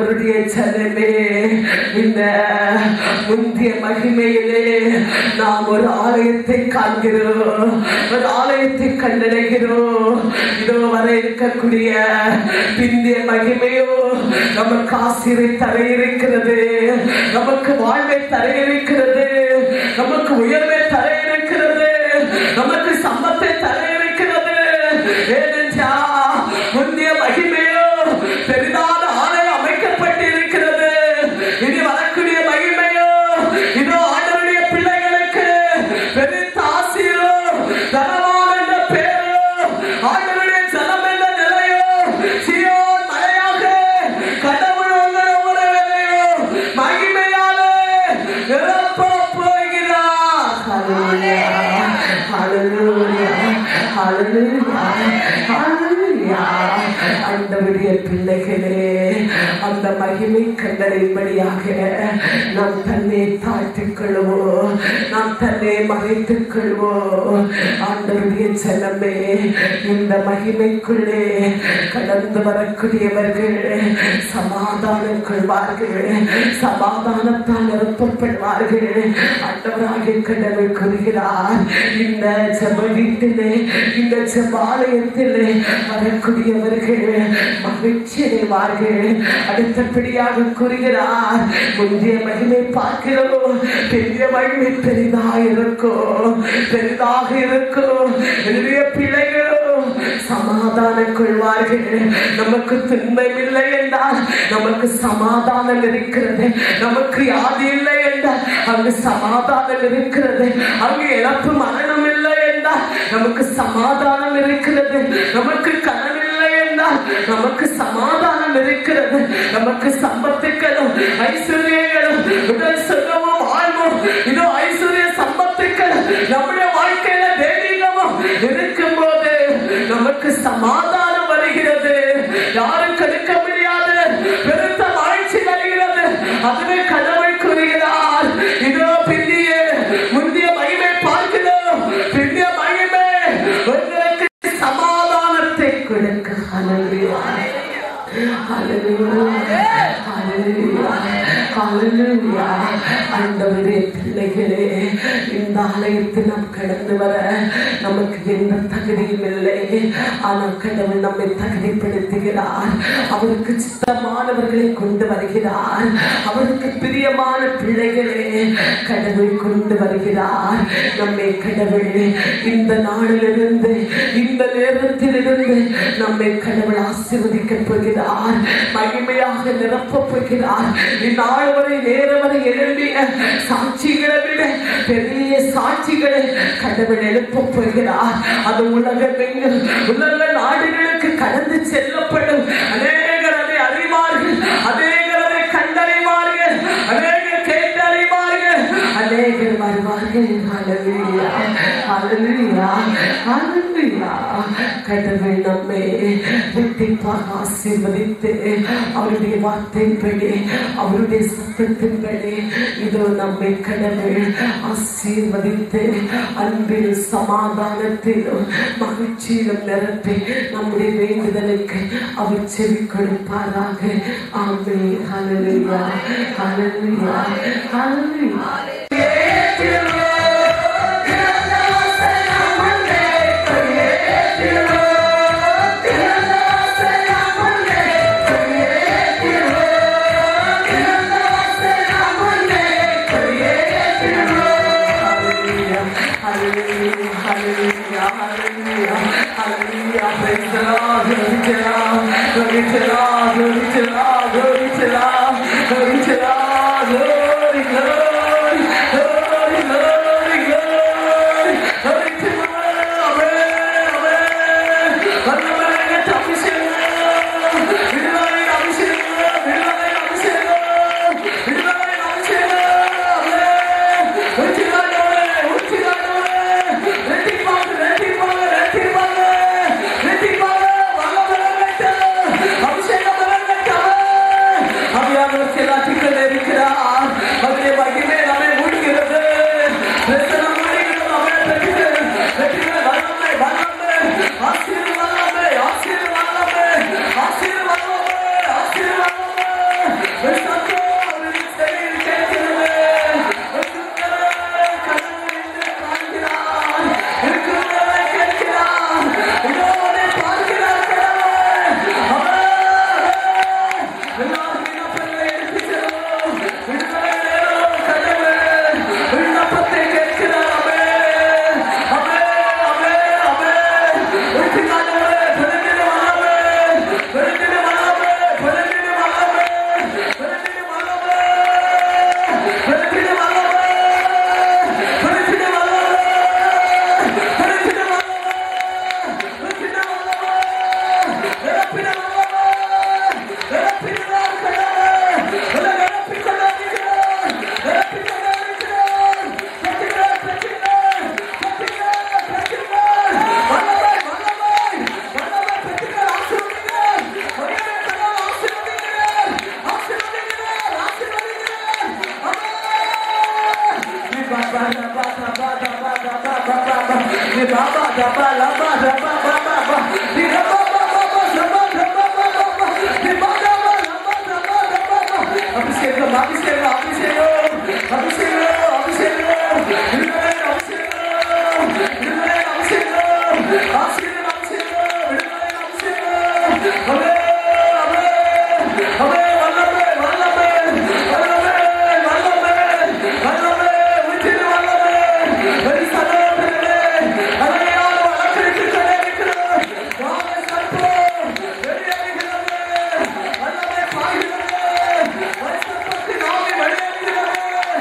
S1: ஆண்டவருடைய ஜனமே இந்த முந்திய மகிமையிலே நாம் ஒரு ஆலயத்தை காண்கிறோம் ஒரு ஆலயத்தை கண்டடைகிறோம் இதோ வர இருக்கக்கூடிய பிந்திய மகிமையோ நமக்கு ஆசிரை தர இருக்கிறது நமக்கு வாழ்வை தர இருக்கிறது நமக்கு உயர்வை தர இருக்கிறது நமக்கு சம்பத்தை தர இருக்கிறது ஏனென்றா முந்தைய மகிமையோ பெரிதான ஆலயம் அமைக்கப்பட்டு இருக்கிறது இனி வரக்கூடிய மகிமையோ இதோ ஆண்டவருடைய பிள்ளைகளுக்கு பெருத்த ஆசீரோ தனவான் என்ற பேரோ ஆண்டவருடைய ஜனம் என்ற நிலையோ சியோன் மலையாக கடவுள் உங்கள் ஒவ்வொருவரையோ மகிமையாலே நிரப்பப் போகிறார் Hallelujah. Hallelujah. Hallelujah. ஆண்டவருடைய பிள்ளைகளே அந்த மகிமை கண்டறியும்படியாக நாம் தன்னை தாழ்த்திக் கொள்வோம் நாம் தன்னை மறைத்துக் கொள்வோம் ஆண்டவருடைய செல்லமே இந்த மகிமைக்குள்ளே கடந்து வரக்கூடியவர்கள் சமாதானம் கொள்வார்கள் சமாதானத்தால் நிரப்பப்படுவார்கள் ஆண்டவராகிய கடவுள் கூறுகிறார் இந்த ஜப வீட்டிலே இந்த ஜபாலயத்திலே வரக்கூடியவர்கள் மகிழ்ச்சி அடைவார்கள் அடுத்தபடியாக கூறுகிறார் முந்தைய மகிமை பார்க்கிறோம் பெரிய மகிமை பெரிதாக இருக்கும் பெரிதாக இருக்கும் என்னுடைய பிள்ளைகளும் சமாதானம் கொள்வார்கள் நமக்கு துன்பம் இல்லை என்றால் நமக்கு சமாதானம் இருக்கிறது நமக்கு யாது இல்லை என்றால் அங்கு சமாதானம் இருக்கிறது அங்கு இழப்பு மரணம் இல்லை என்றால் நமக்கு சமாதானம் இருக்கிறது நமக்கு கடன் இல்லை என்றால் நமக்கு சமாதானம் இருக்கிறது நமக்கு சம்பத்துக்களும் ஐஸ்வர்யங்களும் உடல் சுகமும் வாழ்வும் இதோ ஐஸ்வர்ய சம்பத்துக்கள் நம்முடைய வாழ்க்கையில தெய்வீகமும் இருக்கும் போது நமக்கு சமாதானம் வருகிறது யாரும் கெடுக்க முடியாது பெருத்த மகிழ்ச்சி வருகிறது அதுவே கடவுள் கூறுகிறார் இதோ பிந்திய முந்திய மகிமை பார்க்கிறோம் பிந்திய மகிமை உங்களுக்கு சமாதானத்தை கொடுக்க Hallelujah. Hallelujah. Hallelujah. Hallelujah. ஆண்டவரே பிள்ளைகளே இந்த ஆலயத்தில் நாம் கடந்து வர நமக்கு எந்த தகுதியும் இல்லை ஆனால் கடவுள் நம்மை தகுதிப்படுத்துகிறார் அவருக்கு சித்தமானவர்களை கொண்டு வருகிறார் அவருக்கு பிரியமான பிள்ளைகளே கடவுள் கொண்டு வருகிறார் நம்மை கடவுள் இந்த நாளிலிருந்து இந்த நேரத்திலிருந்து நம்மை கடவுள் ஆசீர்வதிக்கப் போகிறார் மகிமையாக நிரப்பப் போகிறார் இந்நாள் வரை நேரம் வரை எழும்பிய சாட்சிகளை விட பெரிய சாட்சிகளை கடவுள் எழுப்பப் போகிறார் அது உலகமெங்கும் உலக நாடுகளுக்கு கடந்து செல்லப்படும் அநேகர் அதை அறிவார்கள் அநேகர் அதை கண்டறிவார்கள் அநேகர் கேட்டறிவார்கள் அநேகர் வருவார்கள் ஹalleluya ஹalleluya ஹalleluya கடவுள் நம்மை வெட்டிப்பாக ஆசீர்வதித்து அவருடைய வார்த்தையின்படி அவருடைய சத்தத்தின்படி இதோ நம்மை கடவுள் ஆசீர்வதித்து அன்பில் சமாதானத்திலும் மகிழ்ச்சியிலும் நிரப்பி நம்முடைய வேண்டுதலுக்கு அவர் செவி கொடுப்பாராக ஆமே ஹalleluya ஹalleluya ஹalleluya Hallelujah, hallelujah, hallelujah, hallelujah, hallelujah. Praise the Lord, glory to Lord, glory to Lord, glory to Lord, glory to Lord, glory to Lord, glory, glory, glory, glory, glory, glory to Lord. Amen, amen. வல்லமையான அபிஷேகம், விடுதலையின் அபிஷேகம், விடுதலையின் அபிஷேகம், விடுதலையின் அபிஷேகம். Amen. ஊற்றினார்களே, ஊற்றினார்களே. ரெட்டிப்பாங்க, ரெட்டிப்பாங்க, ரெட்டிப்பாங்க, ரெட்டிப்பாங்க. வல்லமை வரட்டும். அபிஷேகம் வரட்டும். ஆவியானவர் சிலாற்றிக்கொண்டே இருக்கிறார். அவருடைய மகிமை நம்மை மூடுகிறது. பிரசனம் மூடுகிறது. நம்மை பெற்றுகிறது. பெற்றுகிறது. வல்லமை, வல்லமை. ஆசீர்வாதமே, ஆசீர்வாதமே, ஆசீர்வாதமே, ஆசீர்வாதமே. அபிஷேகம் அபிஷேகம் அபிஷேகம் அபிஷேகம் அபிஷேகம் விடுதலை அபிஷேகம் விடுதலை அபிஷேகம் ஆசீர்வாதம் அபிஷேகம் விடுதலை அபிஷேகம் அவே அவே அவே வல்லமே வல்லமே வல்லமே வல்லமே வல்லமே உச்சில் வல்லமே வெரி சதோதரே அதையால் வளர்த்து கொண்டிருக்கிறோம் வாங்க சர்ப்போ வெளியேறுகிறது வல்லமை பாய்கிறது வருஷப்பட்டு நாமே வெளியேறுகிறது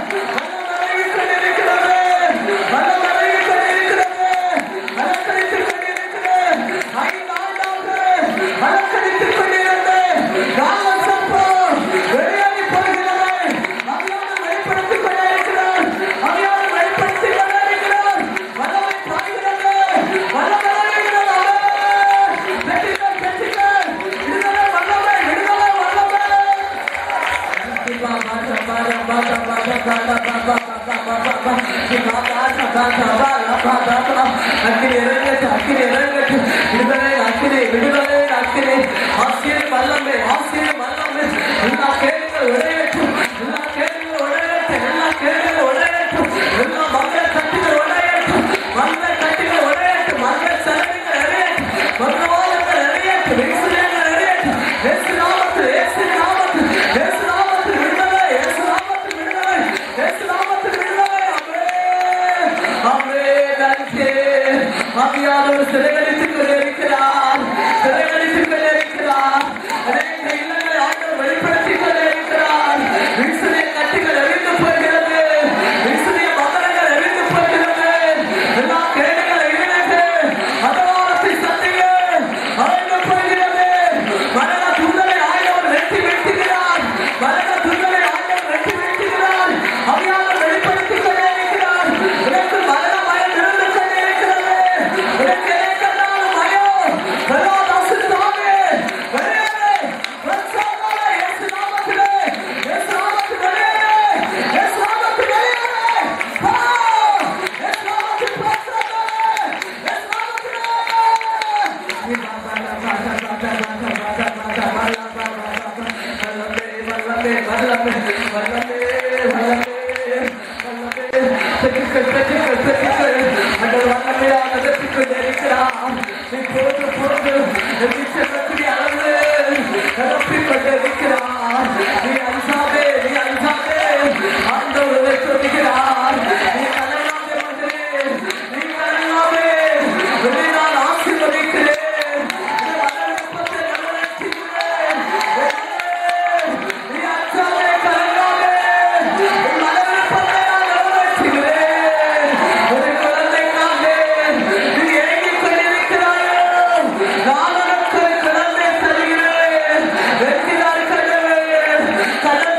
S1: வல்லமை கொண்டிருக்கிறது வல்லமை கொண்டிருக்கிறது அலங்கரித்துக் கொண்டிருக்கிறது ஐந்து ஆண்டாக அலங்கரித்துக் கொண்டிருக்கிறது கால சர்ப்பம் வெளியேறி போகிறது அவையோடு வெளிப்படுத்திக் கொண்டிருக்கிறார் அவையோடு வெளிப்படுத்திக் கொண்டிருக்கிறார் வல்லமை பாய்கிறது வல்லமை வருகிறது வெற்றிகள் வெற்றிகள் விடுதலை வல்லமை விடுதலை வல்லமை ஆவியானவர் சிறைகளித்துக் கொண்டிருக்கிறார் சிறைகளித்துக் கொண்டிருக்கிறார் அநேக இல்லங்களை ஆண்டவர் வெளிப்படுத்திக் கொண்டிருக்கிறார் விசுடைய கட்டுகள் எரிந்து போகிறது விசுடைய மகனங்கள் எரிந்து போகிறது எல்லா கேடுகள் இணைந்து அதவாரத்தை சந்தைகள் அழிந்து போகிறது மரண துண்டலை ஆண்டவர் வெட்டி வெட்டுகிறார் மரண துண்டலை ஆண்டவர் வெட்டி வெட்டுகிறார் அவியானவர் வெளிப்படுத்திக் கொண்டிருக்கிறார் எனக்கு மரண பயம் இருந்து கொண்டிருக்கிறது எனக்கு ஏற்கனவே பயம் பரவாதாசுத்தாவே வெளியேறு வர்ஷாதால இயேசு நாமத்திலே இயேசு நாமத்தில் வெளியேறு இயேசு நாமத்தில் வெளியேறு போ இயேசு நாமத்தில் பிரசன்னமே இயேசு ஆசீர்வதிக்கிறேன் கடல்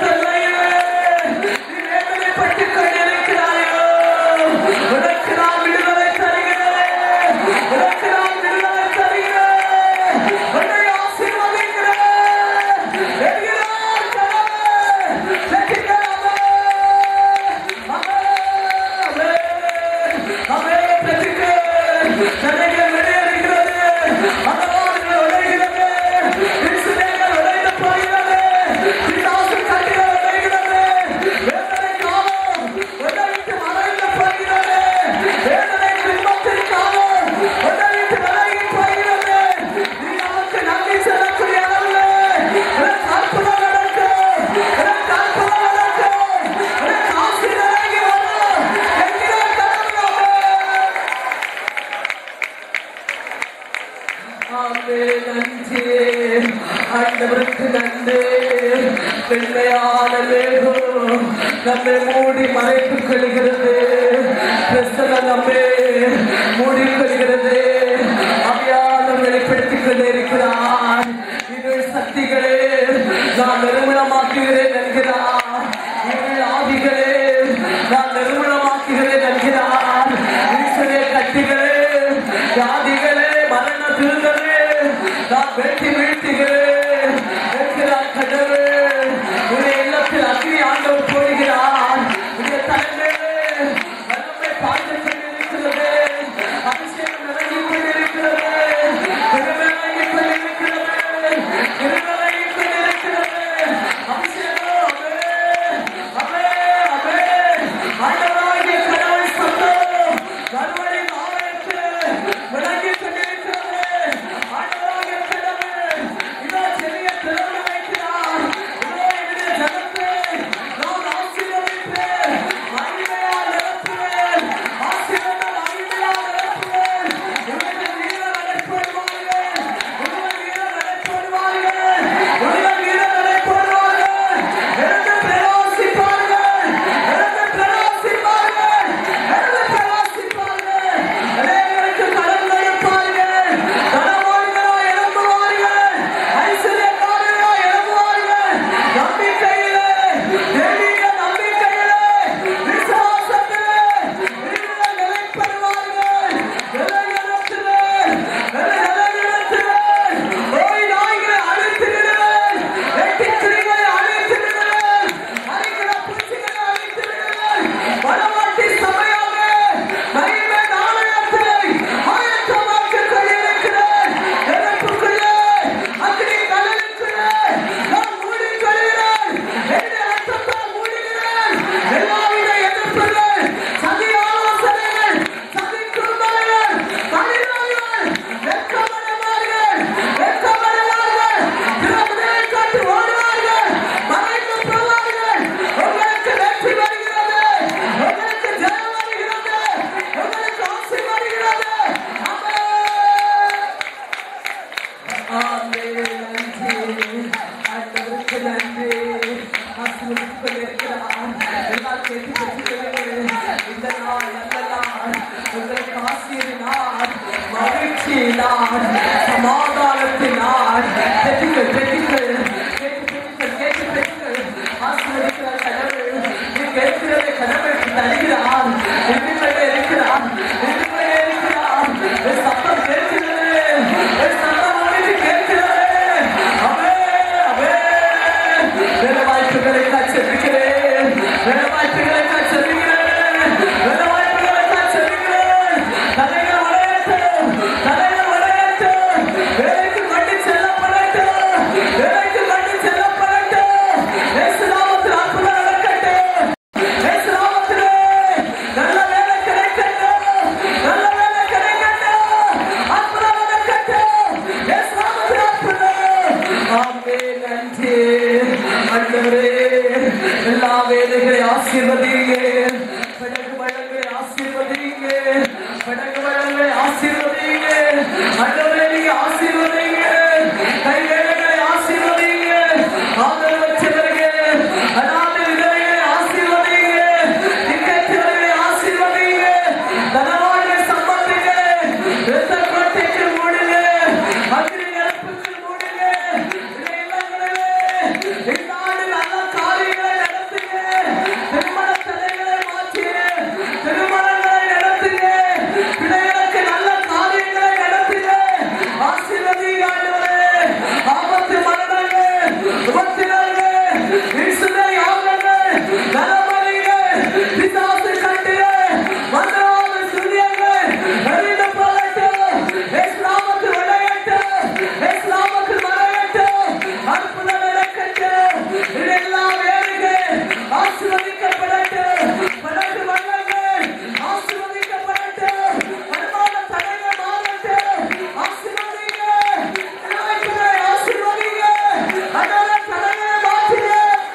S1: வெண்மையான மேகம் நம்மை மூடி மறைத்துக் கொள்கிறது பிரசன நம்மை மூடி கொள்கிறது அவையாளர் வெளிப்படுத்திக் கொண்டிருக்கிறார் இருள் சக்திகளே நான் நிறுவனமாக்குகிறேன் என்கிறார் இருள் ஆவிகளே நான் நிறுவனமாக்குகிறேன் என்கிறார் ஈஸ்வரிய கட்டிகளே ஜாதிகளே மரண திருந்தலே நான் வெட்டி வீழ்த்துகிறேன் என்கிறார் கடவுள் உடைய இல்லத்தில் அக்னி ஆண்டவர் போடுகிறார் உடைய தலைமையிலே வல்லமை பாய்ந்து கொண்டிருக்கிறது அபிஷேகம் நிரம்பிக் கொண்டிருக்கிறது திருவிழாங்கிக் கொண்டிருக்கிறது திருவிழாங்கிக் கொண்டிருக்கிறது அபிஷேகம் அமே அமே அமே ஆண்டவராகிய கடவுள் சொந்தம் மறுபடியும் ஆலயத்து விளங்கிக் கொண்டிருக்கிறது ஆண்டவராகிய கடவுள் இதோ செடிய திறந்து வைக்கிறார் இதோ என்னுடைய ஜனத்தை நான் ஆசீர்வதிப்பேன் மகிமையால் நிரப்புவேன் ஆசீர்வாதம் மகிமையால் நிரப்புவேன் உங்கள் வீரர் நடைபெறுவார்கள் உங்கள் வீரர் நடைபெறுவார்கள் உங்கள் வீரர் நடைபெறுவார்கள் எழுந்து பிரகாசிப்பார்கள் எழுந்து பிரகாசிப்பார்கள் எழுந்து பிரகாசிப்பார்கள் அநேகருக்கு கடன் கொடுப்பார்கள் கனவான்களோ எழும்புவார்கள் ஐஸ்வர்யக்காரர்களோ எழும்புவார்கள் நம்பிக்கையிலே தெய்வீக நம்பிக்கையிலே விசுவாசத்திலே நீங்கள் நிலைப்படுவார்கள் நிலைநிறுத்துவே நிலைநிறுத்துவே ஓய் நாய்களை அழித்திடுவேன் வெட்டிக் கிளிகளை அழித்திடுவேன் அரிக்கிற பூச்சிகளை அழித்திடுவேன் வடமாட்டி சபையாக மகிமை நாணயத்தை ஆயத்தமாக்கிக் கொண்டிருக்கிறேன் எனக்குள்ளே அக்னி கடலுக்குள்ளே நான் மூடிக் கொள்கிறேன் என்னுடைய ரத்தத்தால் மூடுகிறேன் எல்லாவித எதிர்ப்புகள் சதி ஆலோசனைகள் சதி குறும்பலைகள் கடினங்கள் வெட்கப்படுவார்கள் வெட்கப்படுவார்கள் திறமையை காட்டி ஓடுவார்கள் மறைந்து போவார்கள் உங்களுக்கு வெற்றி வருகிறது உங்களுக்கு ஜெயம் வருகிறது உங்களுக்கு ஆசை வருகிறது ஆமென் ஆமென் நன்றி ஆண்டவருக்கு நன்றி ஆசீர்வதித்துக் கொண்டிருக்கிறார் எல்லாம் கேட்டு பெற்றுக்கொள்ளுங்கள் இந்த நாள் நல்ல நாள் உங்களுக்கு ஆசிரியர் நாள் மகிழ்ச்சி நாள் சமாதானத்தின் நாள் பெற்றுக்கள் பெற்றுக்கள் கேட்டு பெற்றுக்கள் கேட்டு பெற்றுக்கள் ஆசீர்வதிக்கிற கடவுள் நீ கேட்கிறதை கடவுள் தருகிறார் எங்களுடைய இருக்கிறார் எங்களுடைய இருக்கிறார் என் சத்தம் கேட்கிறது என் சத்தம் உனக்கு கேட்கிறது அவே அவே வேலை வாய்ப்புகளை காய்ச்சிருக்கிறேன் வேலை வாய்ப்புகளை காய்ச்சிருக்கிறேன் வேலை வாய்ப்புகளை காய்ச்சிருக்கிறேன் தலைகள் உடையட்டும் தலைகள் உடையட்டும் வேலைக்கு கொண்டு செல்லப்படட்டும் வேலைக்கு கொண்டு செல்லப்படட்டும் இயேசு நாமத்தில் அற்புதம் நடக்கட்டும் இயேசு நாமத்திலே நல்ல வேலை கிடைக்கட்டும் நல்ல வேலை கிடைக்கட்டும் அற்புதம் நடக்கட்டும் இயேசு நாமத்தில் அற்புதம் ஆமென் நன்றி ஆண்டவரே எல்லா வேலைகளை ஆசீர்வதிங்க படகு வளங்களை ஆசீர்வதிங்க படகு வளங்களை ஆசீர்வதிங்க ஆண்டவரே நீங்க ஆசீர்வதிங்க கை வேலைகளை ஆசீர்வதிங்க ஆதரவற்றவர்கள் அனாதை விதவைகளை ஆசீர்வதிங்க திக்கற்றவர்களை ஆசீர்வதிங்க தனவான்கள் சம்பந்திகளே இரத்த கோட்டைக்கு மூடுங்க அக்னி நெருப்புக்கு மூடுங்க இந்த இல்லங்களிலே இந்த ஆண்டு நல்ல காரியங்களை நடத்துங்க திருமண தடைகளை மாற்றுங்க திருமணங்களை நடத்துங்க பிள்ளைகளுக்கு நல்ல காரியங்களை நடத்துங்க ஆசீர்வதிங்க ஆண்டவரே ஆபத்து மரணங்கள் உபத்திரங்கள் இயேசுவே யாவங்கள் நலமறிகள் பிசாசு கட்டுகள் மந்திரவாத சூரியங்கள் எரிந்து போகட்டும் இயேசு நாமத்தில் விளையட்டும் இயேசு நாமத்தில் மறையட்டும் அற்புதம் நடக்கட்டும் இதெல்லாம் வேலைகள் ஆசீர்வதிக்கப்படட்டும் படகு வள்ளங்கள் ஆசீர்வதிக்கப்படட்டும் வருமான தடைகள் மாறட்டும் ஆசீர்வதிங்க இளைஞர்களை ஆசீர்வதிங்க அதனால தடைகளை மாற்றுங்க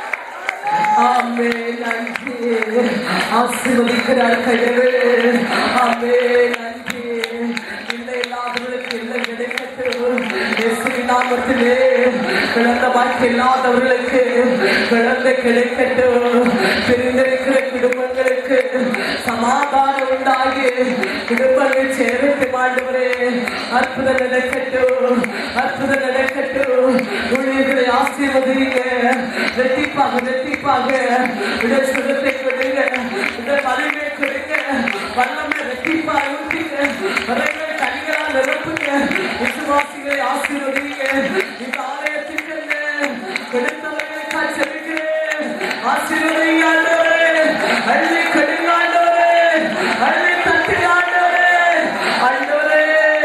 S1: ஆமே நன்றி ஆசீர்வதிக்கிறார் கடவுள் ஆமே நன்றி இல்லை இல்லாதவர்களுக்கு இல்லை கிடைக்கட்டும் இயேசுவின் நாமத்தில் நாமத்திலே குழந்தை பாக்கி இல்லாதவர்களுக்கு குழந்தை கிடைக்கட்டும் பிரிந்திருக்கிற குடும்பங்களுக்கு சமாதானம் உண்டாகி குடும்பங்கள் சேரட்டு ஆண்டவரே அற்புதம் நடக்கட்டும் அற்புதம் நடக்கட்டும் ஊழியர்களை ஆசீர்வதிங்க வெட்டிப்பாக வெட்டிப்பாக உடல் சுகத்தை கொடுங்க உடல் வலிமை கொடுங்க வல்லமை வெட்டிப்பா ஊட்டிங்க வரங்கள் கனிகளால் நிரப்புங்க விசுவாசிகளை ஆசீர்வதிங்க இந்த ஆலயத்துக்கு கொடுத்தவர்களுக்காக செலுக்கிறேன் ஆசீர்வதிங்க ஆண்டவரே அள்ளி கொடுங்க ஆண்டவரே அள்ளி தட்டுங்க ஆண்டவரே ஆண்டவரே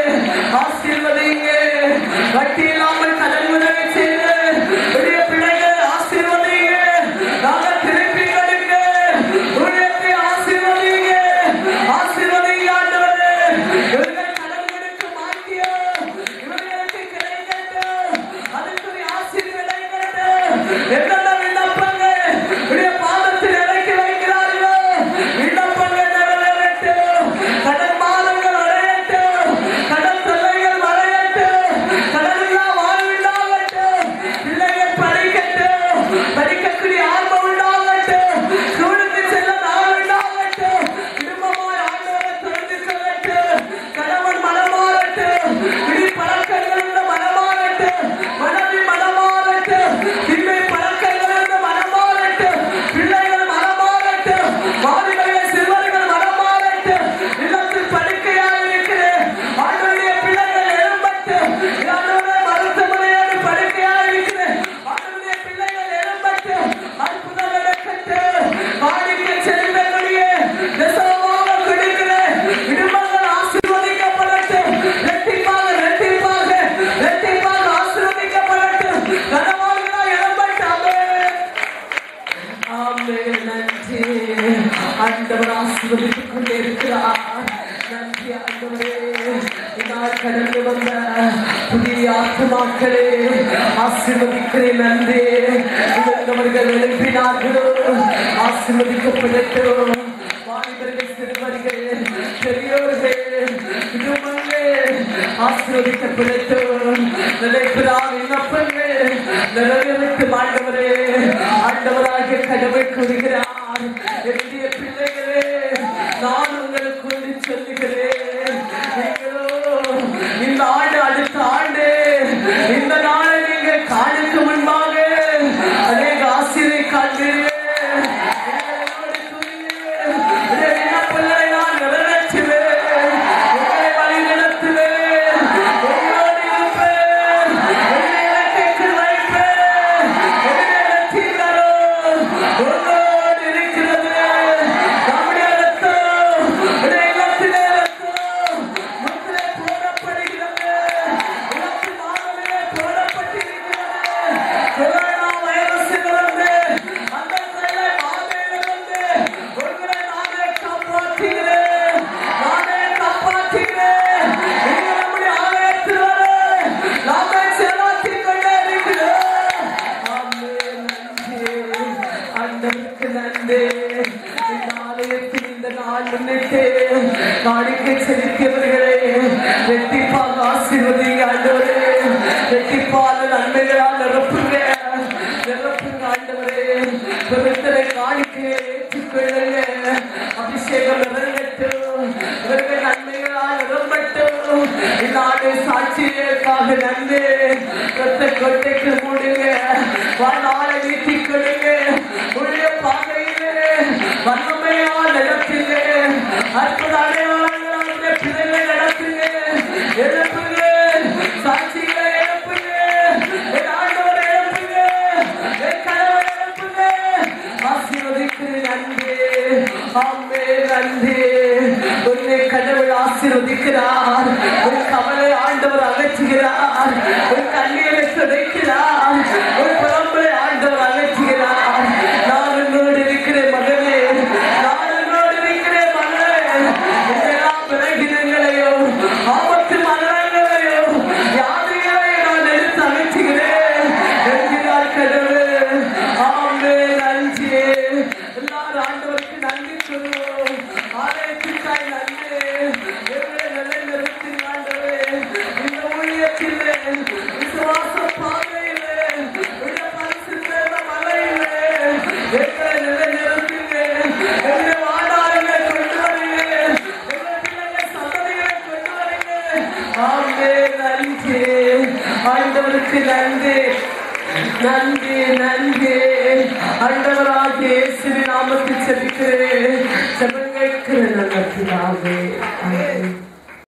S1: ஆசீர்வதிங்க வட்டி இல்லாமல் கடன் உதவி செய்து பெரிய பிள்ளைகள் ஆசீர்வதிங்க நாங்கள் திருப்பி கொடுங்க ஊழியத்தை ஆசீர்வதிங்க ஆசீர்வதிங்க ஆண்டவரே இவர்கள் கடன் கொடுக்க மாட்டியோ இவர்களுக்கு கிடைக்கட்டும் அதுக்குரிய ஆசீர்வாதம் கிடைக்கட்டும் என்னென்ன விண்ணப்பங்கள் உடைய பாதத்தில் இறக்கி வைக்கிறார்களோ விண்ணப்பங்கள் நிறைவேறட்டும் கடன் மாதங்கள் அடையட்டும் கடன் தொல்லைகள் மறையட்டும் கடனில்லா வாழ்வுண்டாகட்டும் பிள்ளைகள் படிக்கட்டும் படிக்கக்கூடிய ஆர்வம் உண்டாகட்டும் ஸ்கூலுக்கு செல்ல நாள் உண்டாகட்டும் குடும்பமாய் ஆண்டவரை தெரிந்து கொள்ளட்டும் கணவன் மனமாறட்டும் பிடி பழக்கங்களிலிருந்து மனமாறட்டும் மனைவி மனமாறட்டும் திண்மை பழக்கங்களிலிருந்து மனமாறட்டும் பிள்ளைகள் மனமாறட்டும் வாலிபர்கள் சிறுவர்கள் மனமாறட்டும் இல்லத்தில் படுக்கையாக இருக்கிறேன் ஆண்டவருடைய பிள்ளைகள் எழும்பட்டும் ஆண்டவருடைய மருத்துவமனையோடு படுக்கையாக இருக்கிறேன் ஆண்டவருடைய பிள்ளைகள் எழும்பட்டும் அற்புதம் நடக்கட்டும் வாடிக்கை செல்வங்களுடைய தசமமாக கொடுக்கிறேன் குடும்பங்கள் ஆசீர்வதிக்கப்படட்டும் ரெட்டிப்பாக ரெட்டிப்பாக ரெட்டிப்பாக ஆசீர்வதிக்கப்படட்டும் கனவான்களாக எழும்பட்டாமே ஆமென் நன்றி ஆண்டவர் ஆசீர்வதித்துக் கொண்டே இருக்கிறார் நன்றி ஆண்டவரே இந்நாள் கடந்து வந்த புதிய ஆத்மாக்களே ஆசீர்வதிக்கிறேன் நன்றி இவர்கள் எழுப்பினார்களோ ஆசீர்வதிக்கப்படட்டும் வாலிபர்கள் சிறுவர்கள் பெரியோர்கள் குடும்பங்கள் ஆசீர்வதிக்கப்படட்டும் நிலைப்பிறா விண்ணப்பங்கள் நிறைவேற்றும் ஆண்டவரே ஆண்டவராகிய கடவுள் கூறுகிறார் என்னுடைய பிள்ளைகளே நான் உங்களுக்கு ஒன்று சொல்லுகிறேன் நீங்களோ இந்த ஆண்டு அடுத்த ஆண்டு இந்த நாளை நீங்கள் காணுக்கு முன்பாக அநேக ஆசிரியை காண்பீர்கள் என்னோடு துணியுங்கள். உடைய விண்ணப்பங்களை நான் நிறைவேற்றுவேன் உங்களை வழி நடத்துவேன் உங்களோடு இருப்பேன் உங்களை இலக்கைக்கு வைப்பேன் உங்களை வெற்றி தரும் உங்களோடு இருக்கிறது நம்முடைய ரத்தம் உடைய இல்லத்திலே ரத்தம் முத்திரை போடப்படுகிறது உலகத்து மாதவிலே போடப்பட்டிருக்கிறது கொரோனா வைரஸிலிருந்து அந்த கொள்ளை மாதையிலிருந்து உங்களை நானே காப்பாற்றுகிறேன் நானே காப்பாற்றுகிறேன் நீங்கள் நம்முடைய ஆலயத்தில் வர நாமே செலவாற்றிக் கொண்டே இருக்கிறோம் ஆமென் நன்றி ஆண்டவருக்கு நன்றி இந்த ஆலயத்தில் இந்த நாள் முன்னிட்டு காணிக்கை செலுத்தியவர்களே வெட்டிப்பாக ஆசீர்வதிங்க ஆண்டவரே வெட்டிப்பால நன்மைகளால் நிரப்புங்க நிரப்புங்க ஆண்டவரே பவித்திரை காணிக்கையை ஏற்றுக்கொள்ளுங்க அபிஷேகம் இறங்கட்டும் இவர்கள் நன்மைகளால் நிரம்பட்டும் இந்த ஆண்டு சாட்சியேற்காக நன்றி கொத்த கொட்டைக்கு மூடுங்க வாழ்நாளை நீட்டிக் கொடுங்க உடைய பாதையிலே வல்லமையா நடத்துங்க அற்புத அடையாளங்களுடைய பிள்ளைகளை நடத்துங்க எழுப்புங்க சாட்சிகளை எழுப்புங்க என் ஆண்டவரை எழுப்புங்க என் கணவரை எழுப்புங்க ஆசீர்வதிக்கிறேன் நன்றி ஆமே நன்றி உன்னை கடவுள் ஆசீர்வதிக்கிறார் உன் கவலை ஆண்டவர் அகற்றுகிறார் உன் கண்ணீரை துடைக்கிறார் உன் புறம்பலை ஆண்டவர் அகற்றுகிறார் நான் உன்னோடு இருக்கிறேன் மகனே நான் உன்னோடு இருக்கிறேன் மகளே எல்லா பிறகினங்களையோ ஆபத்து மரணங்களையோ யாதிகளையோ நான் எடுத்து அகற்றுகிறேன் என்கிறார் கடவுள் ஆமே நன்றி எல்லாரும் ஆண்டவருக்கு நன்றி சொல்லுவோம் ஆலயத்திற்காய் நன்றி எங்களை நிலை நிறுத்தினார் உமக்கு நன்றி நன்றி நன்றி ஆண்டவராகிய இயேசுவின் நாமத்தில் செபிக்கிறேன்